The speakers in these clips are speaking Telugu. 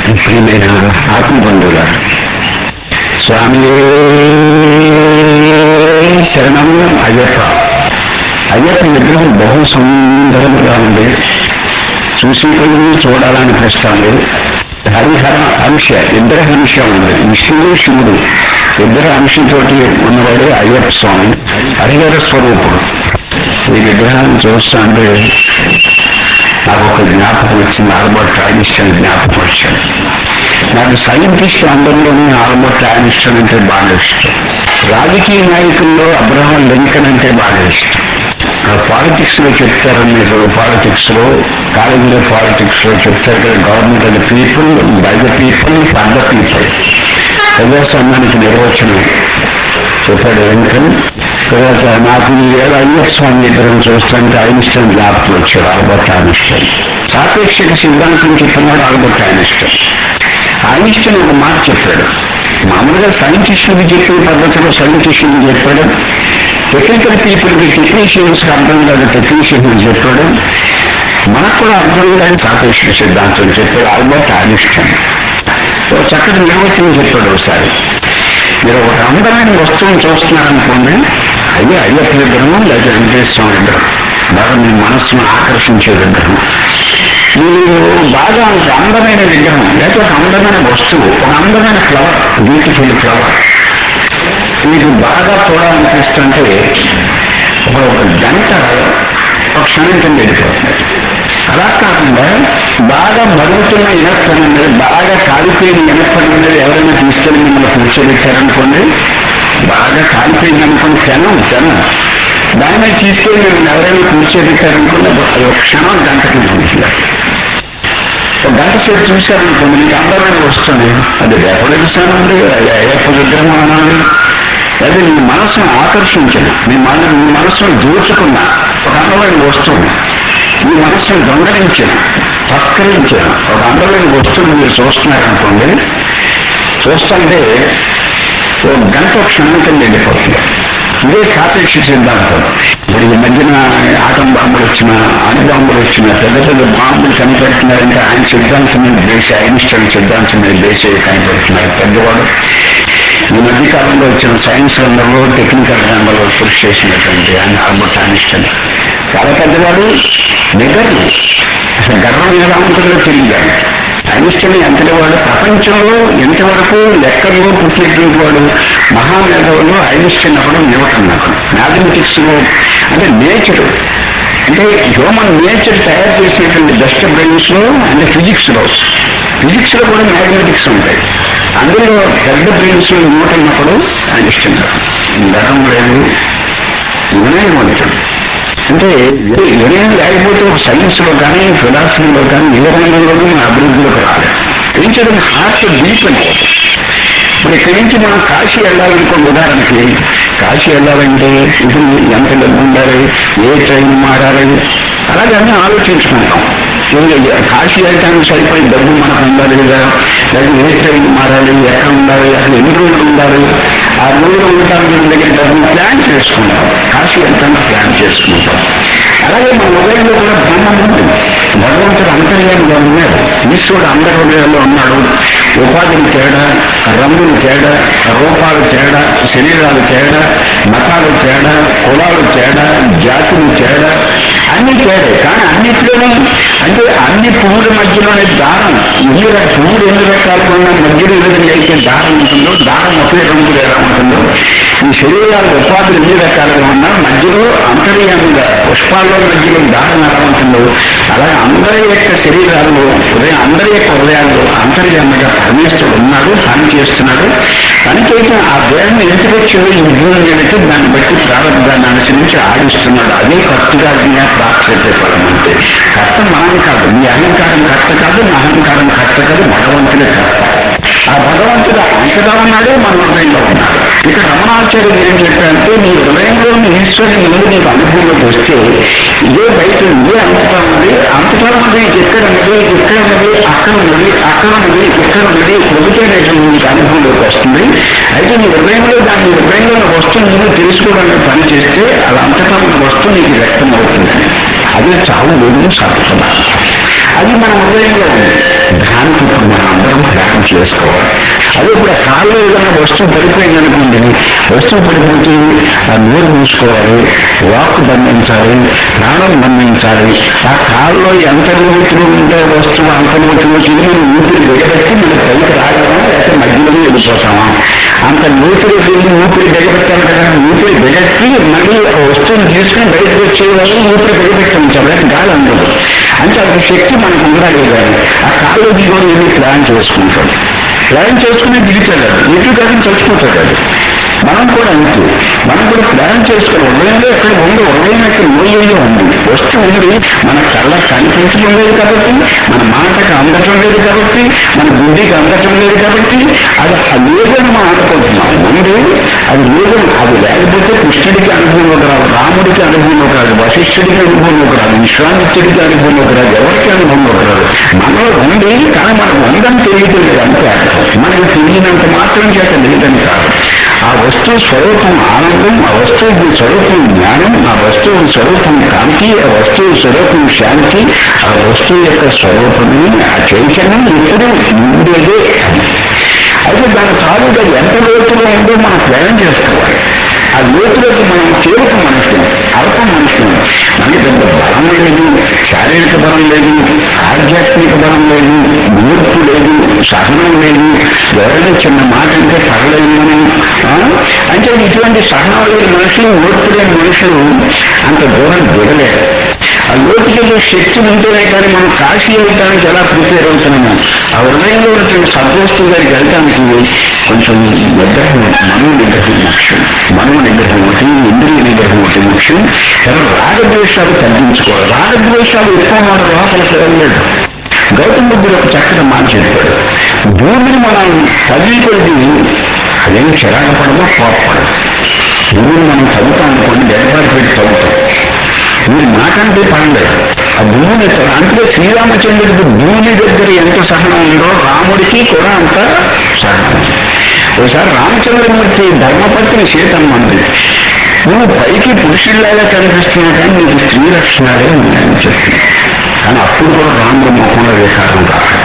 ప్రియమైన ఆత్మబంధువులారు స్వామి శరణం అయ్యప్ప అయ్యప్ప విగ్రహం బహు సుందరముగా ఉంది చూసి కొద్ది చూడాలనిపిస్తుంది హరిహర అంశ ఇద్దరు అంశ ఉంది విష్ణువు శివుడు ఇద్దరు అంశంతోటి ఉన్నవాడే అయ్యప్ప స్వామి హరిహర స్వరూపుడు ఈ విగ్రహాన్ని చూస్తుంటే నాకు ఒక జ్ఞాపకం వచ్చింది ఆల్బర్ట్ ఐన్స్టైన్ జ్ఞాపకం వచ్చాడు నాకు సైంటిస్ట్ అందరిలోనే ఆల్బర్ట్ ఐన్స్టైన్ అంటే బాగా ఇష్టం రాజకీయ నాయకుల్లో అబ్రహం లింకన్ అంటే బాగా ఇష్టం పాలిటిక్స్ లో చెప్తారు మీరు పాలిటిక్స్ లో కాలేజీలో పాలిటిక్స్ లో చెప్తారు కదా government and people by the people for the people ప్రజాస్వామ్యానికి నిర్వచనం చెప్పాడు లింకన్ తర్వాత నాకు ఈ వేళ అయ్యప్ప స్వామి విగ్రహం చూస్తుంటే ఐన్స్టైన్ జ్ఞాపకం వచ్చాడు ఆల్బర్ట్ ఐన్స్టైన్ సాపేక్షక సిద్ధాంతం చెప్పినాడు ఆల్బర్ట్ ఐన్స్టైన్ ఐన్స్టైన్ ఒక మాట చెప్పాడు మామూలుగా సైంటిస్టులకి చెప్పిన పద్ధతిలో సైంటిస్టులకి చెప్పాడు టెక్నికల్ పీపుల్కి టెక్నీషియన్స్కి అర్థం కాదు టెక్నీషియన్ చెప్పాడు మనకు కూడా అర్థం కాని సాపేక్షక సిద్ధాంతం చెప్పాడు ఆల్బర్ట్ ఐన్స్టైన్ ఓ చక్కటి నిర్వచనం చెప్పాడు ఒకసారి మీరు ఒక అందమైన వస్తువును చూస్తున్నారనుకోండి అది అయ్యప్ప విగ్రహం లేదా వెంకటేశ్వర విగ్రహం బాగా మీ మనస్సును ఆకర్షించే విగ్రహం మీరు బాగా ఒక అందమైన విగ్రహం లేకపోతే ఒక అందమైన వస్తువు ఒక అందమైన ఫ్లవర్ బ్యూటిఫుల్ ఫ్లవర్ మీకు బాగా చూడాలనిపిస్తుంటే ఒక ఒక గంట ఒక క్షణం కింద వెళ్ళిపోతుంది అలా కాకుండా బాగా మరుగుతున్న ఇనప్పని మీద బాగా కాలిపోయిన ఇనప్పని మీద ఎవరైనా తీసుకెళ్ళి మిమ్మల్ని కూర్చోబెట్టారనుకోండి బాగా కాలిపోయింది అనుకోండి క్షణం క్షణం దాని మీద తీసుకెళ్ళి మిమ్మల్ని ఎవరైనా కూర్చోబెట్టారనుకోండి అది ఒక క్షణం గంట కింద ఉంటుంది ఒక గంట సేపు చూశారనుకోండి మీకు అందమైన వస్తుంది అది డెకరేషన్ ఉంది అది అయ్యప్ప విగ్రహం అనాలి అది మీ మనసును ఆకర్షించిన మీ మన మీ మనసును దోచుకున్న ఒక అందమైన వస్తువు మీ మనసును దొంగలించిన తస్కరించిన ఒక అందమైన వస్తువుని మీరు చూస్తున్నారనుకోండి చూస్తుంటే ఒక గంట క్షణం కింద వెళ్ళిపోతుంది ఇదే సాపేక్ష సిద్ధాంతం ఇప్పుడు ఈ మధ్యన ఆటం బాంబులు వచ్చిన అణు బాంబులు వచ్చిన పెద్ద పెద్ద బాంబులు కనిపెడుతున్నారంటే ఆయన సిద్ధాంతం మీద బేసి ఐన్స్టైన్ సిద్ధాంతం మీద బేసి కనిపెడుతున్నారు పెద్దవాడు ఈ మధ్య కాలంలో వచ్చిన సైన్స్ రంగంలో టెక్నికల్ రంగంలో కృషి చేసినటువంటి ఆయన ఆల్బర్ట్ ఐన్స్టైన్ చాలా పెద్దవాడు నిగర్లు అసలు గర్వం ఎలా ఉంటుందో తెలియదు ఐన్స్టైన్ ఎంతటి వాడు ప్రపంచంలో ఎంతవరకు లెక్కల్లో పుట్టినటువంటి వాడు మహామేధవులు ఐన్స్టైన్ అప్పుడు న్యూటన్ అప్పుడు మ్యాథమెటిక్స్ లో అంటే నేచర్ అంటే హ్యూమన్ నేచర్ తయారు చేసినటువంటి బెస్ట్ బ్రెయిన్స్ లో అంటే ఫిజిక్స్ లో ఫిజిక్స్ లో కూడా మ్యాథమెటిక్స్ ఉంటాయి అందులో పెద్ద బ్రెయిన్స్ లో న్యూటన్ అప్పుడు ఐన్స్టైన్ గర్వం లేదు వినయవంతుడు అంటే వినయం లేకపోతే ఒక సైన్స్ లో కానీ ఫిలాసఫీలో కానీ ఏ రంగంలోనూ మన అభివృద్ధిలోకి రాలేదు ఏం చేయడం హార్ట్ డీప్ అని ఇప్పుడు ఇక్కడి నుంచి మనం కాశీ వెళ్ళాలనుకోండి ఉదాహరణకి కాశీ వెళ్ళాలంటే ఇప్పుడు ఎంత డబ్బు ఉండాలి ఏ ట్రైన్ మారాలి అలాగే అన్నీ ఆలోచించుకుంటాం ఏ- కాశీ వెళ్ళడానికి సరిపోయి డబ్బు మనకు ఉండాలి కదా లేదా ఏ ట్రైన్ మారాలి ఎక్కడ ఉండాలి అసలు ఎన్ని రోజులు ఉండాలి ఆ రోజులు ఉండటానికి మన దగ్గర డబ్బు ప్లాన్ చేసుకుంటాం కాశీ వెళ్ళడానికి ప్లాన్ చేసుకుంటాం అలాగే మన హృదయంలో కూడా బ్రహ్మం ఉంది భగవంతుడు అంతర్యాలుగా ఉన్నాడు ఈశ్వరుడు అందరి హృదయాల్లో ఉన్నాడు ఉపాధిని తేడా రంగులు తేడా రూపాలు తేడా శరీరాలు తేడా మతాలు తేడా కులాలు తేడా జాతులు తేడా అన్ని తేడా కానీ అన్నిట్లోనూ అంటే అన్ని పువ్వుల మధ్యలోనే దారం ఎన్ని రకాల పువ్వులు ఎన్ని రకాలుగా ఉన్న మధ్యలో ఏ విధంగా అయితే దారం ఉంటుందో దారం ఒకే రంగులు ఎలా ఉంటుందో ఈ శరీరాల ఉపాధులు ఎన్ని రకాలుగా ఉన్నా మధ్యలో అంతర్యాముగా పుష్పాల్లో మధ్యలో దారం ఎలా ఉంటుందో అలాగే అందరి యొక్క శరీరాల్లో హృదయం అందరి యొక్క హృదయాల్లో అంతర్యాముగా పరమేశ్వరుడు ఉన్నాడు పని చేస్తున్నాడు పని చేయటం ఆ దేహం ఎందుకు వచ్చిందో ఈ భూమి మీదకి దాన్ని బట్టి ప్రారంభాన్ని అనుసరించి ఆడిస్తున్నాడు అదే కర్తగా ప్రాప్తి ఫలం అంటే కర్త మనం కాదు మీ అహంకారం కర్త కాదు నా అహంకారం కర్త కాదు భగవంతుడే కర్త ఆ భగవంతుడు అంతగా ఉన్నాడు మన హృదయంలో ఉన్నాడు ఇక రమణాచార్యులు ఏం చెప్పారంటే నీ హృదయంలో నీ ఈశ్వరుని ముందు నీకు అనుభవంలోకి వస్తే ఇదే బయట ఇదే అంతటా ఉంది అంతటా ఉంది ఎక్కడ ఉన్నది ఎక్కడ ఉన్నది అక్కడ ఉన్నది అక్కడ ఉన్నది ఎక్కడ ఉన్నది ప్రభుత్వం నీకు అనుభవంలోకి వస్తుంది అయితే నీ హృదయంలో దాని హృదయంలో ఉన్న వస్తువు నువ్వు తెలుసుకోవడానికి పని చేస్తే అది అంతటా ఉన్న వస్తువు నీకు వ్యక్తం అవుతుందని అదే చావు లేదు సాగుతున్నా అది మన హృదయంలో ఉంది దానికి ఇప్పుడు మనం అందరం కాళ్ళలో ఏదైనా వస్తువు పడిపోయింది అనుకోండి వస్తువు పడిపోతే ఆ నోరు మూసుకోవాలి వాక్ బంధించాలి ప్రాణం బంధించాలి ఆ కాళ్ళలో ఎంత లోతులు ఉంటే వస్తువు అంత లోతులోకి మనం ఊపిరి బిగబెట్టి మనం పైకి రాగలమా లేకపోతే మధ్యలోనే వెళ్ళిపోతామా అంత లోతులు వెళ్ళి ఊపిరి బిగబెట్టాలి కదా ఊపిరి బిగట్టి మళ్ళీ ఆ వస్తువుని తీసుకుని బయటకు వచ్చే వాళ్ళు ఊపిరి బిగబెట్టి ఉంచాలి లేకపోతే గాలి అందదు అంటే అంత శక్తి మనకు ఉండాలి కానీ ఆ కాళ్ళు దిగుని వెళ్ళి ప్లాన్ చేసుకుంటాం ప్లాన్ చేసుకుని దిగుతాడు ఎటు కాదని చచ్చిపోతాడు అది మనం కూడా అంతే మనం కూడా ప్లాన్ చేసుకుని ఉదయంలో ఎక్కడ ఉంది ఉదయం ఎక్కడ మూల్యంలో ఉంది వస్తూ ఉంది మన కళ్ళ కనిపించడం లేదు కాబట్టి మన మాటకు అందటం లేదు కాబట్టి మన బుద్ధికి అందటం లేదు కాబట్టి అది ఆ లేదని మనం అనుకుంటున్నాం ఉంది అది లేదని అది లేకపోతే కృష్ణుడికి అనుభవంలోకి రాదు రాముడికి అనుభవంలోకి రాదు వశిష్ఠుడికి అనుభవంలోకి రాదు విశ్వామిత్రుడికి అనుభవంలోకి రాదు ఎవరికి అనుభవంలోకి రాదు మనలో ఉంది కానీ మనకు ఉందని తెలియట్లేదు అంతే అర్థం మనకు తెలియనంత మాత్రం చేత లేదని కాదు ఆ వస్తువు స్వరూపం ఆనందం ఆ వస్తువు స్వరూపం జ్ఞానం ఆ వస్తువు స్వరూపం కాంతి ఆ వస్తువు స్వరూపం శాంతి ఆ వస్తువు యొక్క స్వరూపమే ఆ చైతన్యం ఇప్పుడు ఉండేదే అయితే దాని తాలూకా ఎంత లోతులో ఉందో మనం ప్రయాణం చేసుకోవాలి ఆ లోతులోకి మనం చేరుక మనుషులు అల్ప మనుషులు మనకి పెద్ద బలం లేదు శారీరక బలం లేదు ఆధ్యాత్మిక బలం లేదు మూర్పు లేదు సహనం లేదు ఎవరైనా చిన్న మాట అంటే పర్లేదు మనం ఆ? అంటే ఇటువంటి సహనం లేని మనుషులు ఓర్పు లేని మనుషులు అంత దూరం దిగలేరు ఆ లోతుకెళ్ళే శక్తి ఉంటేనే కానీ మనం కాశీ వెళ్ళడానికి ఎలా ప్రిపేర్ అవుతున్నాము ఆ హృదయంలో ఉన్న సద్వస్తు గారికి వెళ్ళడానికి కొంచెం నిగ్రహం మనో నిగ్రహం ముఖ్యం మనో నిగ్రహం ఒకటి ఇంద్రియ నిగ్రహం ఒకటి ముఖ్యం కానీ రాగద్వేషాలు తగ్గించుకోవాలి రాగద్వేషాలు ఎక్కువ మాట లోపలికి వెళ్ళలేదు గౌతమ బుద్ధుడు ఒక చక్కటి మాట చెప్పాడు భూమిని మనం తగ్గికొద్ది అదేం చిరాకు పడదో కోపపడదు భూమిని మనం తవ్వుతాం అనుకోండి గడ్డపాటు పెట్టి తవ్వుతాం మీరు మాకంటే పడలేదు ఆ భూమిని అంటే శ్రీరామచంద్రుడికి భూమి దగ్గర ఎంత సహనం ఉందో రాముడికి కూడా అంత సహనం ఉంది. ఒకసారి రామచంద్రమూర్తి ధర్మపత్ని సీతమ్మంది నువ్వు పైకి పురుషుల్లాగా కనిపిస్తున్నావు కానీ నీకు స్త్రీ లక్షణాలే ఉన్నాయని చెప్పింది కానీ అప్పుడు కూడా రాముడు ముఖంలో వికారం కాదు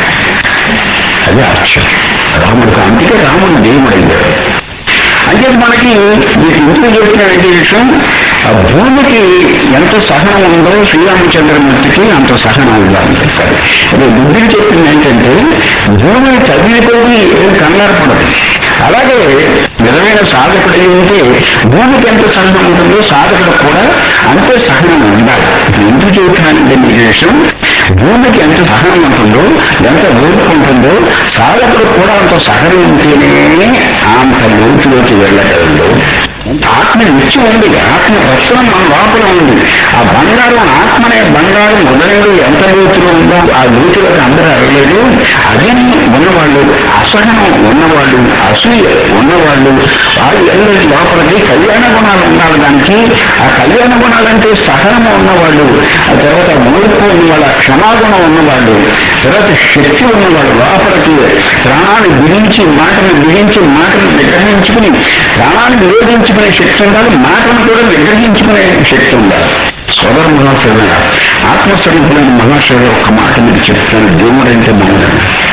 అది ఆశ్చర్యం రాముడికి అందుకే రాముడు దేవుడు అయ్యాడు అంటే మనకి మీకు ఇంట్లో చెప్పిన విషయం ఆ భూమికి ఎంత సహనం ఉందో శ్రీరామచంద్రమూర్తికి అంత సహనం ఉందని చెప్పారు ఇది బుద్ధుడు చెప్పింది ఏంటంటే భూమి తగిలిపోయి ఏం కంగారు పడదు అలాగే నిజమైన సాధకుడు ఉంటే భూమికి ఎంత సహనం ఉంటుందో సాధకుడు కూడా అంతే సహనం ఉండాలి ఎందుకు చెబుతున్నానంటే మీ విషయం భూమికి ఎంత సహనం ఉంటుందో ఎంత ఓర్పు ఉంటుందో సాధకుడు కూడా అంత సహనం ఉంటేనే అంత లోతులోకి వెళ్ళగలడు ఆత్మ నిత్యం ఉంది ఆత్మ రత్నం మన లోపల ఉంది ఆ బంగారం ఆత్మనే బంగారం హృదయంలో ఎంత లోతులో ఉందో ఆ లోతులోకి అందరూ అడగలేదు అది ఉన్నవాళ్ళు అసహనం ఉన్నవాళ్ళు అసూయ ఉన్నవాళ్ళు వాళ్ళు వెళ్ళలేదు లోపలికి కళ్యాణ గుణాలు ఉండాలి దానికి ఆ కళ్యాణ గుణాలంటే సహనము ఉన్నవాళ్ళు ఆ తర్వాత ఓర్పు ఉన్నవాళ్ళు ఆ క్షమాగుణం ఉన్నవాళ్ళు తర్వాత శక్తి ఉన్నవాళ్ళు లోపలికి ప్రాణాన్ని బిగించి మాటను బిగించి మాటను నిగ్రహించుకుని ప్రాణాన్ని నిరోధించుకునే శక్తి ఉండాలి మాటను కూడా నిగ్రహించుకునే శక్తి ఉండాలి సోదర మహాశివ ఆత్మస్వరూపులైన మహాశివ ఒక మాట మీరు చెప్తాను దేవుడు అంటే మౌనం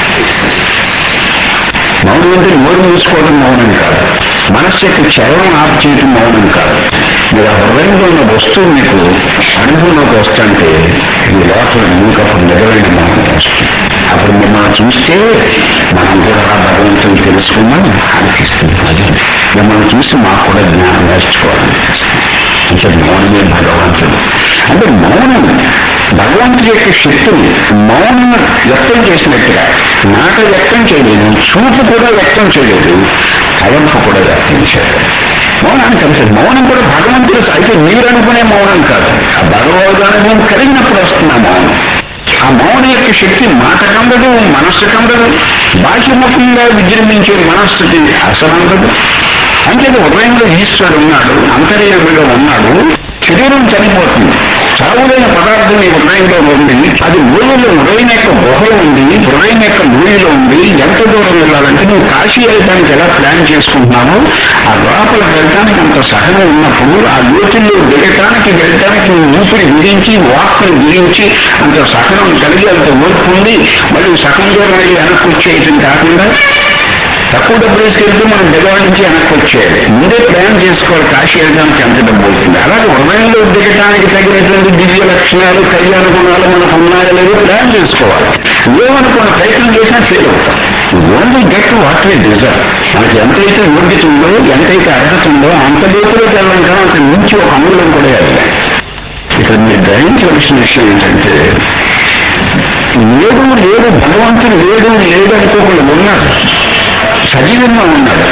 మౌనం అంటే నోరు మూసుకోవడం మౌనం కాదు మనస్సు యొక్క చలనం ఆపు చేయడం మౌనం కాదు మీరు ఆ హృదయంలో ఉన్న వస్తువు మీకు అనుభవంలోకి వస్తుంటే మీ లోపల మీకు అప్పుడు నిజమైన మౌనం వస్తుంది అప్పుడు మిమ్మల్ని చూస్తే మనం కూడా ఆ భగవంతుని తెలుసుకున్నాం అనిపిస్తుంది అది మిమ్మల్ని చూసి మాకు కూడా జ్ఞానం నేర్చుకోవాలనిపిస్తుంది అంటే మౌనమే భగవంతుడు అంటే మౌనం భగవంతుడి యొక్క శక్తిని మౌనం వ్యక్తం చేసినట్టుగా మాట వ్యక్తం చేయలేదు చూపు కూడా వ్యక్తం చేయలేదు తలంపు కూడా వ్యక్తం చేయలేదు మౌనానికి అంతే మౌనం కూడా భగవంతుడు అయితే మీరు అనుకునే మౌనం కాదు ఆ భగవద్ అనుభవం కలిగినప్పుడు వస్తుంది ఆ మౌనం ఆ మౌనం యొక్క శక్తి మాట కందదు మనస్సు కందదు బాహ్యముఖంగా విజృంభించే మనస్సుకి అసలు అందదు అంటే హృదయంలో ఈశ్వరుడు ఉన్నాడు అంతర్యంగా ఉన్నాడు శరీరం చనిపోతుంది చావులైన పదార్థం ఈ హృదయంలో ఉంది అది మూలలో హృదయం యొక్క గుహలో ఉంది హృదయం యొక్క మూలిలో ఉంది ఎంత దూరం వెళ్ళాలంటే నువ్వు కాశీ వెళ్ళడానికి ఎలా ప్లాన్ చేసుకుంటున్నావో ఆ లోపల వెళ్ళడానికి అంత సహనం ఉన్నప్పుడు ఆ లోతుల్లో దిగటానికి వెళ్ళటానికి నువ్వు ఊపిరి బిగించి వాక్కుని బిగించి అంత సహనం కలిగి అంత ఓర్పు ఉంది మళ్ళీ సహనం దూరం వెళ్ళి వెనక్కి వచ్చేయటం కాకుండా తక్కువ డబ్బులు తీసుకెళ్తే మనం బెజవాడ నుంచి వెనక్కి వచ్చేయాలి ముందే ప్రయాణం చేసుకోవాలి కాశీ వెళ్ళడానికి ఎంత డబ్బు అవుతుంది అలాగే హృదయంలో దిగటానికి తగినటువంటి దివ్య లక్షణాలు కళ్యాణ గుణాలు మనకు ఉన్నాయో లేదో ప్లాన్ చేసుకోవాలి ఏమనుకున్న ప్రయత్నం చేసినా ఫెయిల్ అవుతాం only get what we deserve మనకి ఎంతైతే యోగ్యత ఉందో ఎంతైతే అర్హత ఉందో అంత లోతులోకి వెళ్ళడం కానీ అంత మించి ఒక అమూల్యం కూడా వెళ్ళాలి ఇక్కడ మీరు గ్రహించవలసిన విషయం ఏంటంటే లేడు లేడు భగవంతుడు లేడు లేడు అనుకోకుండా ఉన్నాడు సజీవంగా ఉన్నాడు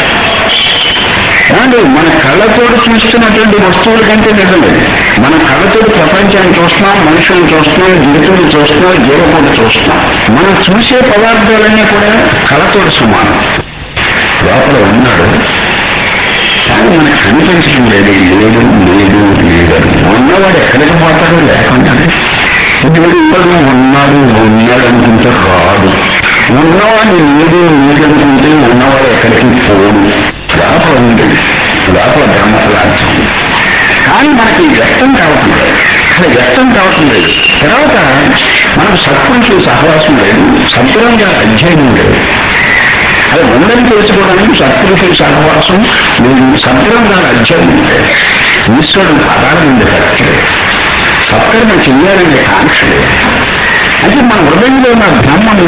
ఏమండి మన కళ్ళతో చూస్తున్నటువంటి వస్తువుల కంటే నిజమే మన కళ్ళతో ప్రపంచాన్ని చూస్తున్నాం మనుషులను చూస్తున్నాం జంతువులు చూస్తున్నాం జీవకోటి చూస్తున్నాం మనం చూసే పదార్థాలన్నీ కూడా కళతో సమానం లోపల ఉన్నాడు కానీ మనకు కనిపించడం లేదు లేడు లేడు లేడు ఉన్నవాడు ఎక్కడికి పోతాడో లేకుండానే దేవుడు ఇప్పుడు ఉన్నాడు ఉన్నాడు అనుకుంటే రాడు ఉన్నవాడు లేడు లేడు అనుకుంటే ఉన్నవాడు ఎక్కడికి పోడు లోపల ఉంది లోపల బ్రహ్మ పదార్థం ఉంది. కానీ మనకి వ్యక్తం కావటం లేదు అసలు వ్యక్తం కావటం లేదు తర్వాత మనకు సత్పురుషులు సహవాసం లేదు సత్పురంగా అధ్యయనం లేదు అది ఉందని తెలుసుకోవడానికి సత్పురుషుల సహవాసం నేను సత్పురంగా అధ్యయనం లేదు ఈశ్వరుడు పదాల నుండి పెట్టలేదు సత్కర్మ చెయ్యాలనే కాంక్ష లేదు అంటే మన హృదయంలో ఉన్న బ్రహ్మను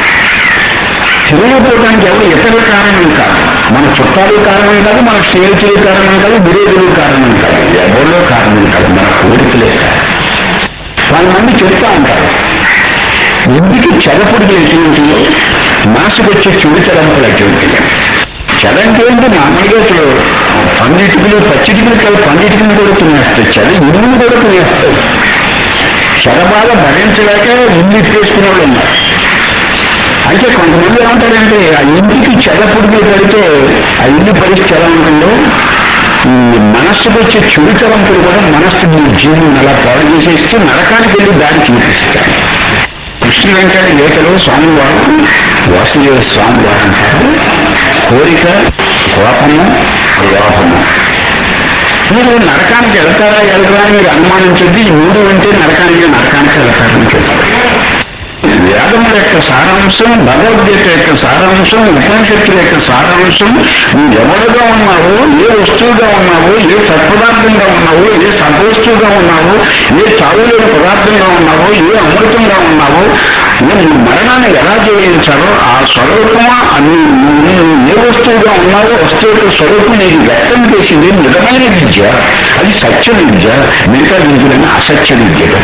తెలియకపోవడానికి ఎవరు ఇతరుల కారణం కాదు మన చుట్టాలు కారణం కాదు మన స్నేహితులు కారణం కాదు విరోధులు కారణం కాదు ఎవరిలో కారణం కాదు మన కోరికలే కాదు కొంతమంది చెప్తా ఉంటారు ఇంటికి చెదపుడికి ఎటువంటిలో మనసుకు వచ్చే చెడు తలంపులు ఎటువంటివి చెద అంటే ఏంటి మామూలుగా ఇప్పుడు పండిటికులు పచ్చిటికులు కాదు పండిటికులు కూడా తినేస్తాయి చెద ఇల్లు కూడా తినేస్తాయి చెద బాధ భరించలేక ఇల్లు ఇప్పేసుకునే వాళ్ళు ఉన్నారు అయితే కొంతమంది ఏమంటారంటే ఆ ఇంటికి చెదపుడికి పడితే ఆ ఇల్లు పరిస్థితి ఎలా ఉంటుందో ఈ మనస్సుకు వచ్చే చెడు తలంపులు కూడా మనస్సు మీ జీవుని అలా పాడు చేసేస్తే నరకానికి వెళ్ళి దారి చూపిస్తాయి కృష్ణ వెంకట గీతలో స్వామివారు వాసుదేవ స్వామివారు అంటారు కోరిక కోపము లోపము మీరు నరకానికి వెళ్తారా వెళ్తారా అని మీరు అనుమానించద్ది ఈ మూడు అంటే నరకానికి నరకానికి వెళ్తారని చెప్తారు వేదముల యొక్క సారాంశం భగవద్గీత యొక్క సారాంశం ఉపనిషత్తుల యొక్క సారాంశం నువ్వు ఎవరుగా ఉన్నావో ఏ వస్తువుగా ఉన్నావో ఏ సత్పదార్థంగా ఉన్నావో ఏ సద్వస్తువుగా ఉన్నావో ఏ చావులేని పదార్థంగా ఉన్నావో ఏ అమృతంగా ఉన్నావో నువ్వు మరణాన్ని ఎలా జయించాలో ఆ స్వరూపమా అని నువ్వు ఏ వస్తువుగా ఉన్నావో వస్తువు యొక్క స్వరూపం నీకు వ్యక్తం చేసింది నిజమైన విద్య అది సత్య విద్య మిగతా విద్యలని అసత్య విద్యలు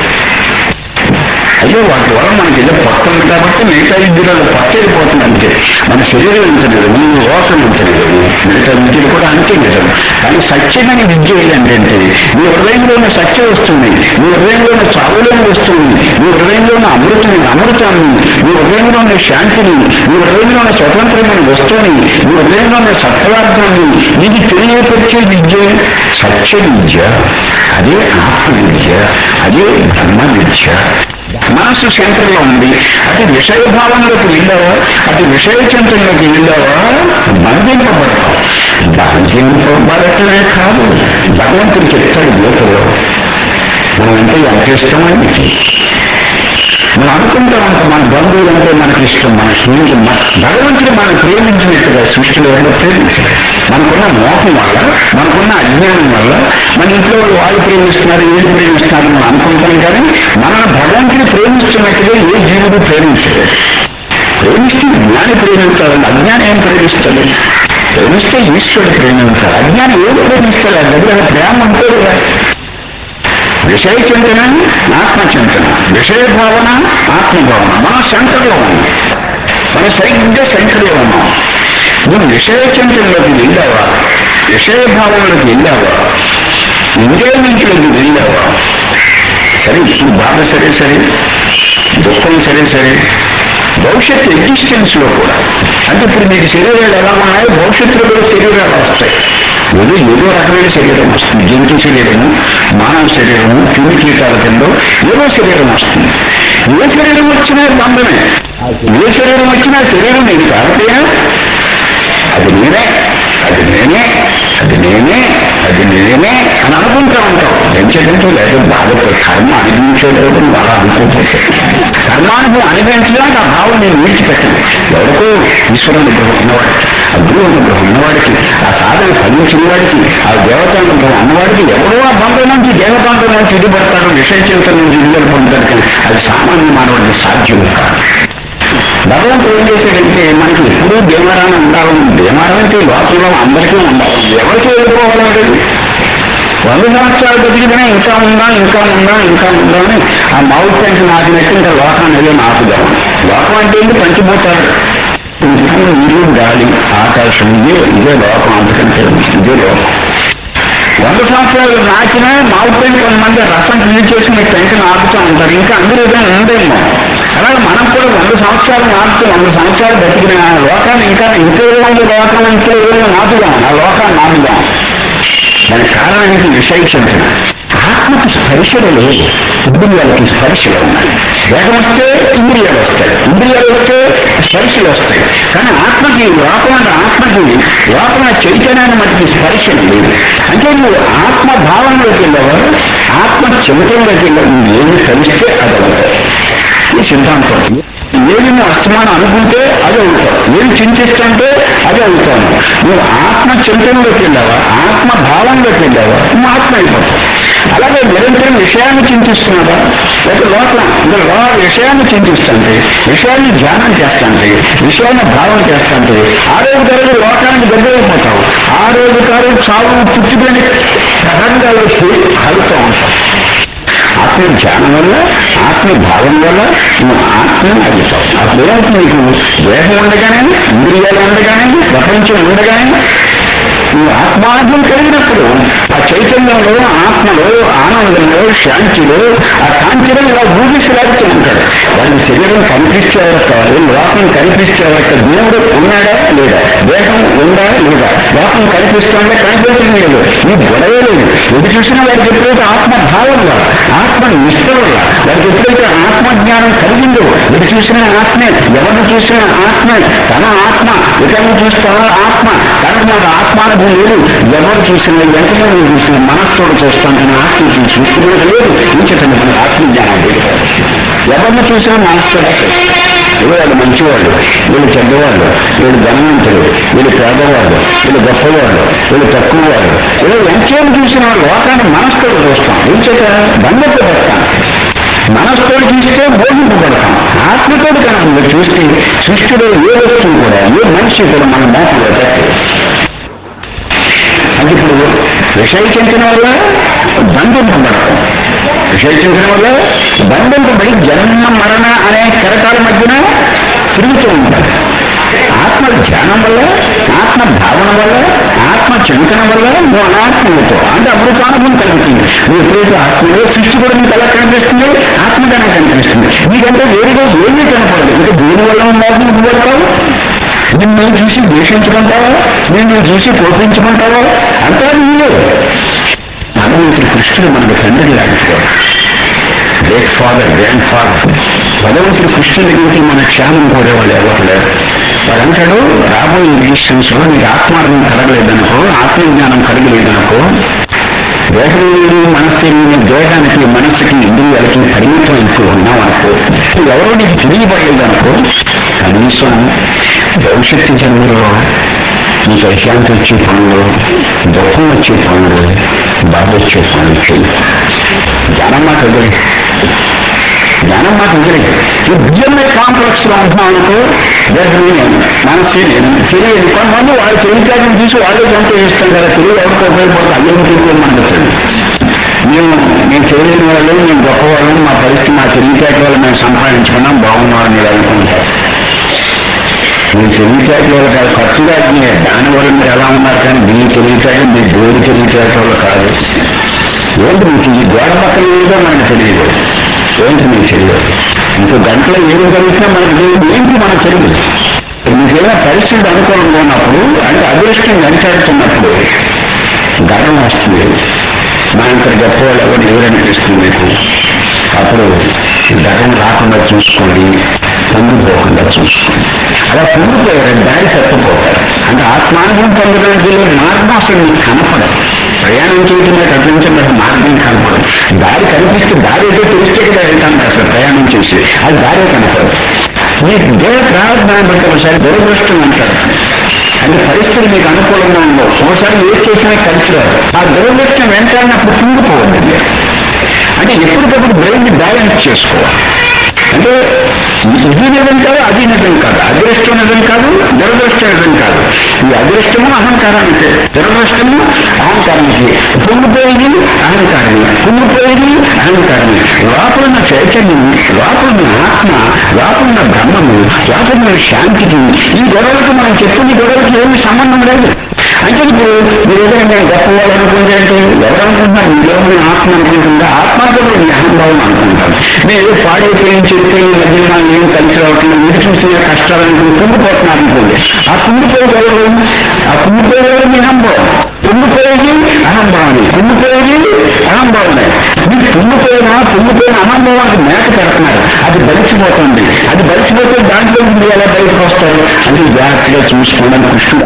అయ్యో వాటి వల్ల మనకి ఏదో పొట్ట ఉంది కాబట్టి మిగతా విద్యలో పొట్ట వెళ్ళిపోతుంది అంతే మన శరీరం ఎంత నిజము లోకం ఎంత నిజము మిగతా విద్యలు కూడా అంతే నిజం కానీ సత్యమైన విద్య ఏంటంటే నీ హృదయంలో ఉన్న సత్యం వస్తుంది నీ హృదయంలో ఉన్న చావులేని వస్తుంది నీ హృదయంలో ఉన్న అమృతం అమృతాన్ని నీ హృదయంలో ఉన్న శాంతిని నీ హృదయంలో ఉన్న స్వతంత్రమైన వస్తువుని నీ హృదయంలో ఉన్న సత్పదార్థాన్ని నీకు తెలియపరిచే విద్య సత్య విద్య అదే ఆత్మ విద్య అదే ధర్మ విద్య మనస్సు సెంటర్లో ఉంది అటు విషయ భావంలోకి వెళ్ళావా అటు విషయ చింతనలోకి వెళ్ళావా బంధింపబడతావు బంధింపబడటమే కాదు భగవంతుడు చెప్తాడు గీతలో మనమంటే ఎంత ఇష్టమైంది మనం అనుకుంటా ఉంటాం మన బంధువులు అంటే మనకి ఇష్టం మన స్నేహితులు మన భగవంతుడు మనం ప్రేమించినట్టుగా సృష్టిలో ఎవరో ప్రేమించలేదు మనకున్న మోహం వల్ల మనకున్న అజ్ఞానం వల్ల మన ఇంట్లో వాళ్ళు వాళ్ళు ప్రేమిస్తున్నారు వీళ్ళు ప్రేమిస్తున్నారు మనం అనుకుంటాం కానీ మనల్ని భగవంతుడు ప్రేమిస్తున్నట్టుగా ఏ జీవుడు ప్రేమించలేదు ప్రేమిస్తే జ్ఞాని ప్రేమిస్తాడు అజ్ఞానం ఏం ప్రేమిస్తాడు ప్రేమిస్తే ఈశ్వరుడు ప్రేమిస్తాడు అజ్ఞానం ఏది ప్రేమిస్తాడు ఆ దగ్గర ప్రేమ ఉంటే కదా విషయ చింతన ఆత్మ చింతన విషయ భావన ఆత్మభావన మనం సెంటర్లో ఉన్నాం మన సరిగ్గా సెంటర్లో ఉన్నాం నువ్వు విషయ చింతనలోకి వెళ్ళావా విషయ భావనలోకి వెళ్ళావా ఎంజాయ్మెంట్లోకి వెళ్ళావా సరే ఇప్పుడు బాధ సరే సరే దుఃఖం సరే సరే భవిష్యత్ ఎగ్జిస్టెన్స్ లో కూడా అంటే ఇప్పుడు మీకు శరీరాలు ఎలా ఉన్నాయో భవిష్యత్తులో కూడా శరీరాలు వస్తాయి ఏదో ఏదో రకమైన శరీరం వస్తుంది జంతు శరీరము మానవ శరీరము క్రిమి కీటాల కింద ఏదో శరీరం వస్తుంది ఏ శరీరం వచ్చినా బంధమే ఏ శరీరం వచ్చినా శరీరం నేను కాకపోయినా అది నేనే అది నేనే అది నేనే అది నేనే అని అనుకుంటా ఉంటాం ఎంచేదంటే లేదు బాధపడి కర్మ అనిపించేటప్పుడు నువ్వు అలా అనుకోకపోతే కర్మానుభవం అనిపించడానికి ఆ భావం నేను విడిచిపెట్టాను ఎవరికో ఈశ్వరుని ఉన్నవాడు ఆ గురువు అనుగ్రహం ఉన్నవాడికి ఆ సాధన ఫలించిన వాడికి ఆ దేవతానుగ్రహం ఉన్నవాడికి ఎవరో ఆ బంధం నుంచి దేవతాంతం నుంచి ఇది పడతాడు విషయ చింతన నుంచి విడుదల పొందుతాడు కానీ అది సామాన్య మానవుడికి సాధ్యం కాదు భగవంతుడు ఏం చేశాడంటే మనకి ఎప్పుడూ భీమరాన్ని ఉండాలని భీమరం అంటే లోకంలో అందరికీ ఉండాలి ఎవరికి వెళ్ళిపోవాలంటే వంద సంవత్సరాలు బతికినా ఇంకా ఉందా ఇంకా ఉందా ఇంకా ఉందా అని ఆ మౌత్ పెంచి నాటినట్టు ఇంకా లోకాన్ని ఏదో నాటుదాం లోకం అంటే ఏంటి పంచిపోతారు నీరు గాలి ఆకాశం ఇదే ఇదే లోకం అందుకంటే ఇదే లోకం వంద సంవత్సరాలు నాచిన మామిడిపోయిన కొంతమంది రసం పీల్చేసి మీకు పెంక నాటుతూ ఉంటారు ఇంకా అందరూ ఏదైనా ఉందేమో అలాగే మనం కూడా వంద సంవత్సరాలు నాటుతూ వంద సంవత్సరాలు బతికిన ఆ లోకాన్ని ఇంకా ఇంకే ఉంది లోకం ఇంకే ఏదో నాటుదాం ఆ లోకాన్ని నాటుదాం దానికి కారణం ఏంటి విషయ చింతన ఆత్మకి స్పర్శలు లేవు ఇంద్రియాలకి స్పర్శలు ఉన్నాయి వేగం వస్తే ఇంద్రియాలు వస్తాయి ఇంద్రియాలు వస్తే స్పర్శలు వస్తాయి కానీ ఆత్మకి లోపల ఆత్మకి లోపల చైతన్యాన్ని మటుకు స్పర్శలు లేవు అంటే నువ్వు ఆత్మ భావంలోకి వెళ్ళావా ఆత్మ చింతనలోకి వెళ్ళావు నువ్వు ఏమి కలిస్తే అది అవుతాయి ఈ సిద్ధాంతం ఏది నువ్వు అస్తమానం అనుకుంటే అది అవుతావు ఏది చింతిస్తుంటే అది అవుతాను నువ్వు ఆత్మ చింతనలోకి వెళ్ళావా ఆత్మ భావంలోకి వెళ్ళావా నువ్వు ఆత్మ అయిపోతావు అలాగే నిరంతరం విషయాన్ని చింతిస్తున్నావా లేక లోపల ఇంకా లో విషయాన్ని చింతిస్తుంటే విషయాన్ని ధ్యానం చేస్తుంటే విషయాన్ని భావన చేస్తుంటే ఆ రోజు కాదు లోకానికి దగ్గరైపోతావు ఆ రోజు కాదు చావు పుట్టిపోయిన ప్రబంధాలు వచ్చి ఆడుతూ ఉంటావు ఆత్మ ధ్యానం వల్ల ఆత్మ భావం వల్ల నువ్వు ఆత్మని అడుగుతావు అప్పుడు ఏమవుతుంది నీకు దేహం ఉండగానే ఇంద్రియాలు ఉండగానే ప్రపంచం ఉండగానే నువ్వు ఆత్మార్థం కలిగినప్పుడు ఆ చైతన్యంలో ఆత్మలో ఆనందంలో శాంతిలో ఆ కాంతిలో ఇలా ఊగిసలాడుతూ ఉంటాడు వాడికి శరీరం కనిపిస్తే కాదు లోకం కనిపిస్తే వరకు దేవుడు ఉన్నాడా లేదా దేహం ఉందా లేదా లోకం కనిపిస్తుందా కనిపించడం లేదు ఈ గొడవ లేదు ఎటు చూసినా వాడికి ఎప్పుడైతే ఆత్మ భావం వల్ల ఆత్మ నిష్ట వల్ల వాడికి ఎప్పుడైతే ఆత్మజ్ఞానం కలిగిందో ఎటు చూసినా ఆత్మే ఎవరిని చూసినా ఆత్మే తన ఆత్మ ఇతరులు చూస్తా ఆత్మ తనకు నాకు ఆత్మానుభవం లేదు ఎవరు చూసినా ఎంతమంది చూసినా మనస్సుతో చూస్తాం కానీ ఆత్మ చూసి చూస్తున్నది లేదు ఇంకేతండి మనకు ఆత్మజ్ఞానం లేదు ఎవరిని చూసినా మనస్సుతో చూస్తాం ఏదో వాళ్ళు మంచివాళ్ళు వీళ్ళు చెడ్డవాళ్ళు వీళ్ళు ధనవంతులు వీళ్ళు పేదవాళ్ళు వీళ్ళు గొప్పవాళ్ళు వీళ్ళు తక్కువ వాళ్ళు ఏదో ఎంకేం చూసిన లోకాన్ని మనస్సుతో చూస్తాం ఏం చేత బంధంతో పడతాం మనస్సుతో చూస్తే బోధింపబడతాం ఆత్మతో కనుక మీరు చూస్తే సృష్టిలో ఏ వస్తువు కూడా ఏ మనిషి కూడా మన మోసంలో పెట్టదు అంటే ఇప్పుడు విషయ చింతన వల్ల బంధింపబడతాం విషయ చింతన వల్ల బంధింపబడి జన్మ మరణ అనే కెరటాల మధ్యన తిరుగుతూ ఉంటాం ఆత్మ ధ్యానం వల్ల ఆత్మ భావన వల్ల ఆత్మ చింతన వల్ల నువ్వు అనాత్మ అవుతావు అంటే అమృతానుభవం కలుగుతుంది నువ్వు ఎప్పుడైతే ఆత్మలో సృష్టి కూడా నీకు ఎలా కనిపిస్తుంది ఆత్మగానే కనిపిస్తుంది నీకంటే వేరుగా ఏమీ కనపడదు ఇంకా దేని వల్ల మోసం పడతావు నిన్ను చూసి ద్వేషించుకుంటావా నిన్ను చూసి కోపించుకుంటావా అంతా నీవే భగవంతుడు కృష్ణుడు మనకు తండ్రి లాంటి గ్రేట్ ఫాదర్ గ్రాండ్ ఫాదర్ భగవంతుడు కృష్ణుడి దగ్గరికి మన క్షేమం కోరేవాళ్ళు ఎవరు లేరు వాడు అంటాడు రాబోయే ఎగ్జిస్టెన్స్ లో నీకు ఆత్మార్థం కలగలేదనుకో ఆత్మజ్ఞానం కలగలేదనుకో దేహం మనస్సు దేహానికి మనస్సుకి ఇంద్రియాలకి పరిమితం ఎక్కువ ఉన్నాం అనుకో ఎవరో నీకు తెలియబడలేదనుకో కనీసం భవిష్యత్తు జన్మలో నీకు అశాంతి వచ్చే పనులు దుఃఖం వచ్చే పనులు బాధ వచ్చే పనులు చేయి జ్ఞానం మాట వదిలే జ్ఞానం మాట వదిలే ఈ బియ్యమే కాంప్లెక్స్ లో ఉంటున్నాం అనుకో దేహం నేను మనస్సు నేను తెలియదు కొంతమంది వాళ్ళ తెలివితేటను చూసి వాళ్ళే సంతోషిస్తాం కదా తెలివి ఎవరికి ఉపయోగపడుతుంది అదేం తెలియదు మనకు తెలియదు మేము మేము తెలియని వాళ్ళు మేము గొప్పవాళ్ళం మా పరిస్థితి మా తెలివితేట వల్ల మేము సంపాదించుకున్నాం బాగున్నామని మీరు అనుకుంటారు మీ తెలివితేటలు కాదు ఖర్చుగా దానివల్ల మీరు ఎలా ఉన్నారు కానీ మీ తెలివితేటలు మీ దేవుడి తెలివితేటలు కాదు ఏంటి మీకు ఈ గోడ పక్కన ఏదో మనకు తెలియదు ఏంటి మీకు తెలియదు ఇంకో గంటలో ఏమి జరుగుతున్నా మనకు తెలియదు ఏంటి మనకు తెలియదు మీకేమైనా పరిస్థితి అనుకూలంగా ఉన్నప్పుడు అంటే అదృష్టం వెంటాడుతున్నప్పుడు గర్వం వస్తుంది మా ఇంత గొప్పవాళ్ళు ఎవరు లేరనిపిస్తుంది మీకు అప్పుడు గర్వం రాకుండా చూసుకోండి పొంగిపోకుండా చూసుకోండి అలా పొంగిపోయారు దారి తప్పిపోతారు అంటే ఆత్మానుభవం పొందడానికి వెళ్ళే మార్గం అసలు మీకు కనపడదు ప్రయాణం చేయడం మీద ప్రపంచం మీద మార్గం కనపడదు దారి కనిపిస్తే దారి ఏదో తెలిస్తే కదా వెళ్తాం కదా అసలు ప్రయాణం చేసి అది దారే కనపడదు మీకు దేవ ప్రారంభాన్ని బట్టి ఒకసారి దురదృష్టం అంటారు అంటే పరిస్థితులు మీకు అనుకూలంగా ఉండవు ఒకసారి ఏ చేసినా కలిసి రాదు ఆ దురదృష్టం వెంటాడినప్పుడు కుంగిపోవద్దండి అంటే ఎప్పటికప్పుడు బ్రెయిన్ బ్యాలెన్స్ చేసుకోవాలి అంటే ఇది నిజం కాదు అది నిజం కాదు అదృష్టం నిజం కాదు దురదృష్టం నిజం కాదు ఈ అదృష్టము అహంకారానికి దురదృష్టము అహంకారానికి పొంగిపోయేది అహంకారమే పొంగిపోయేది అహంకారమే లోపలున్న చైతన్యం లోపలున్న ఆత్మ లోపలున్న బ్రహ్మము లోపలున్న శాంతికి ఈ గొడవలకు మనం చెప్పిన గొడవలకి ఏమి సంబంధం లేదు అంటే ఇప్పుడు మీరు ఏదైనా గొప్పవాళ్ళు అనుకుంటే అంటే ఎవరు అనుకుంటున్నారు మీలోని ఆత్మ అనుకుంటుందా ఆత్మ కూడా మీ అహంభావం అనుకుంటారు మీరు ఏదో పాడైపోయి చెప్పి మధ్య మనం ఏం కలిసి రావట్లేదు మీరు చూసిన కష్టాలు అనుకుని కుంగిపోతున్నారు అనుకోండి ఆ కుంగిపోయేది ఎవరు ఆ కుంగిపోయేది ఎవరు మీ అహంభావం కుంగిపోయేది అహంభావమే కుంగిపోయేది అహంభావమే మీరు కుంగిపోయినా కుంగిపోయిన అహంభావానికి మేక పెడుతున్నారు అది బలిసిపోతుంది అది బలిసిపోతే దాంట్లో మీరు ఎలా బయటకు వస్తారు అంటే జాగ్రత్తగా చూసుకోవడం కృష్ణుడు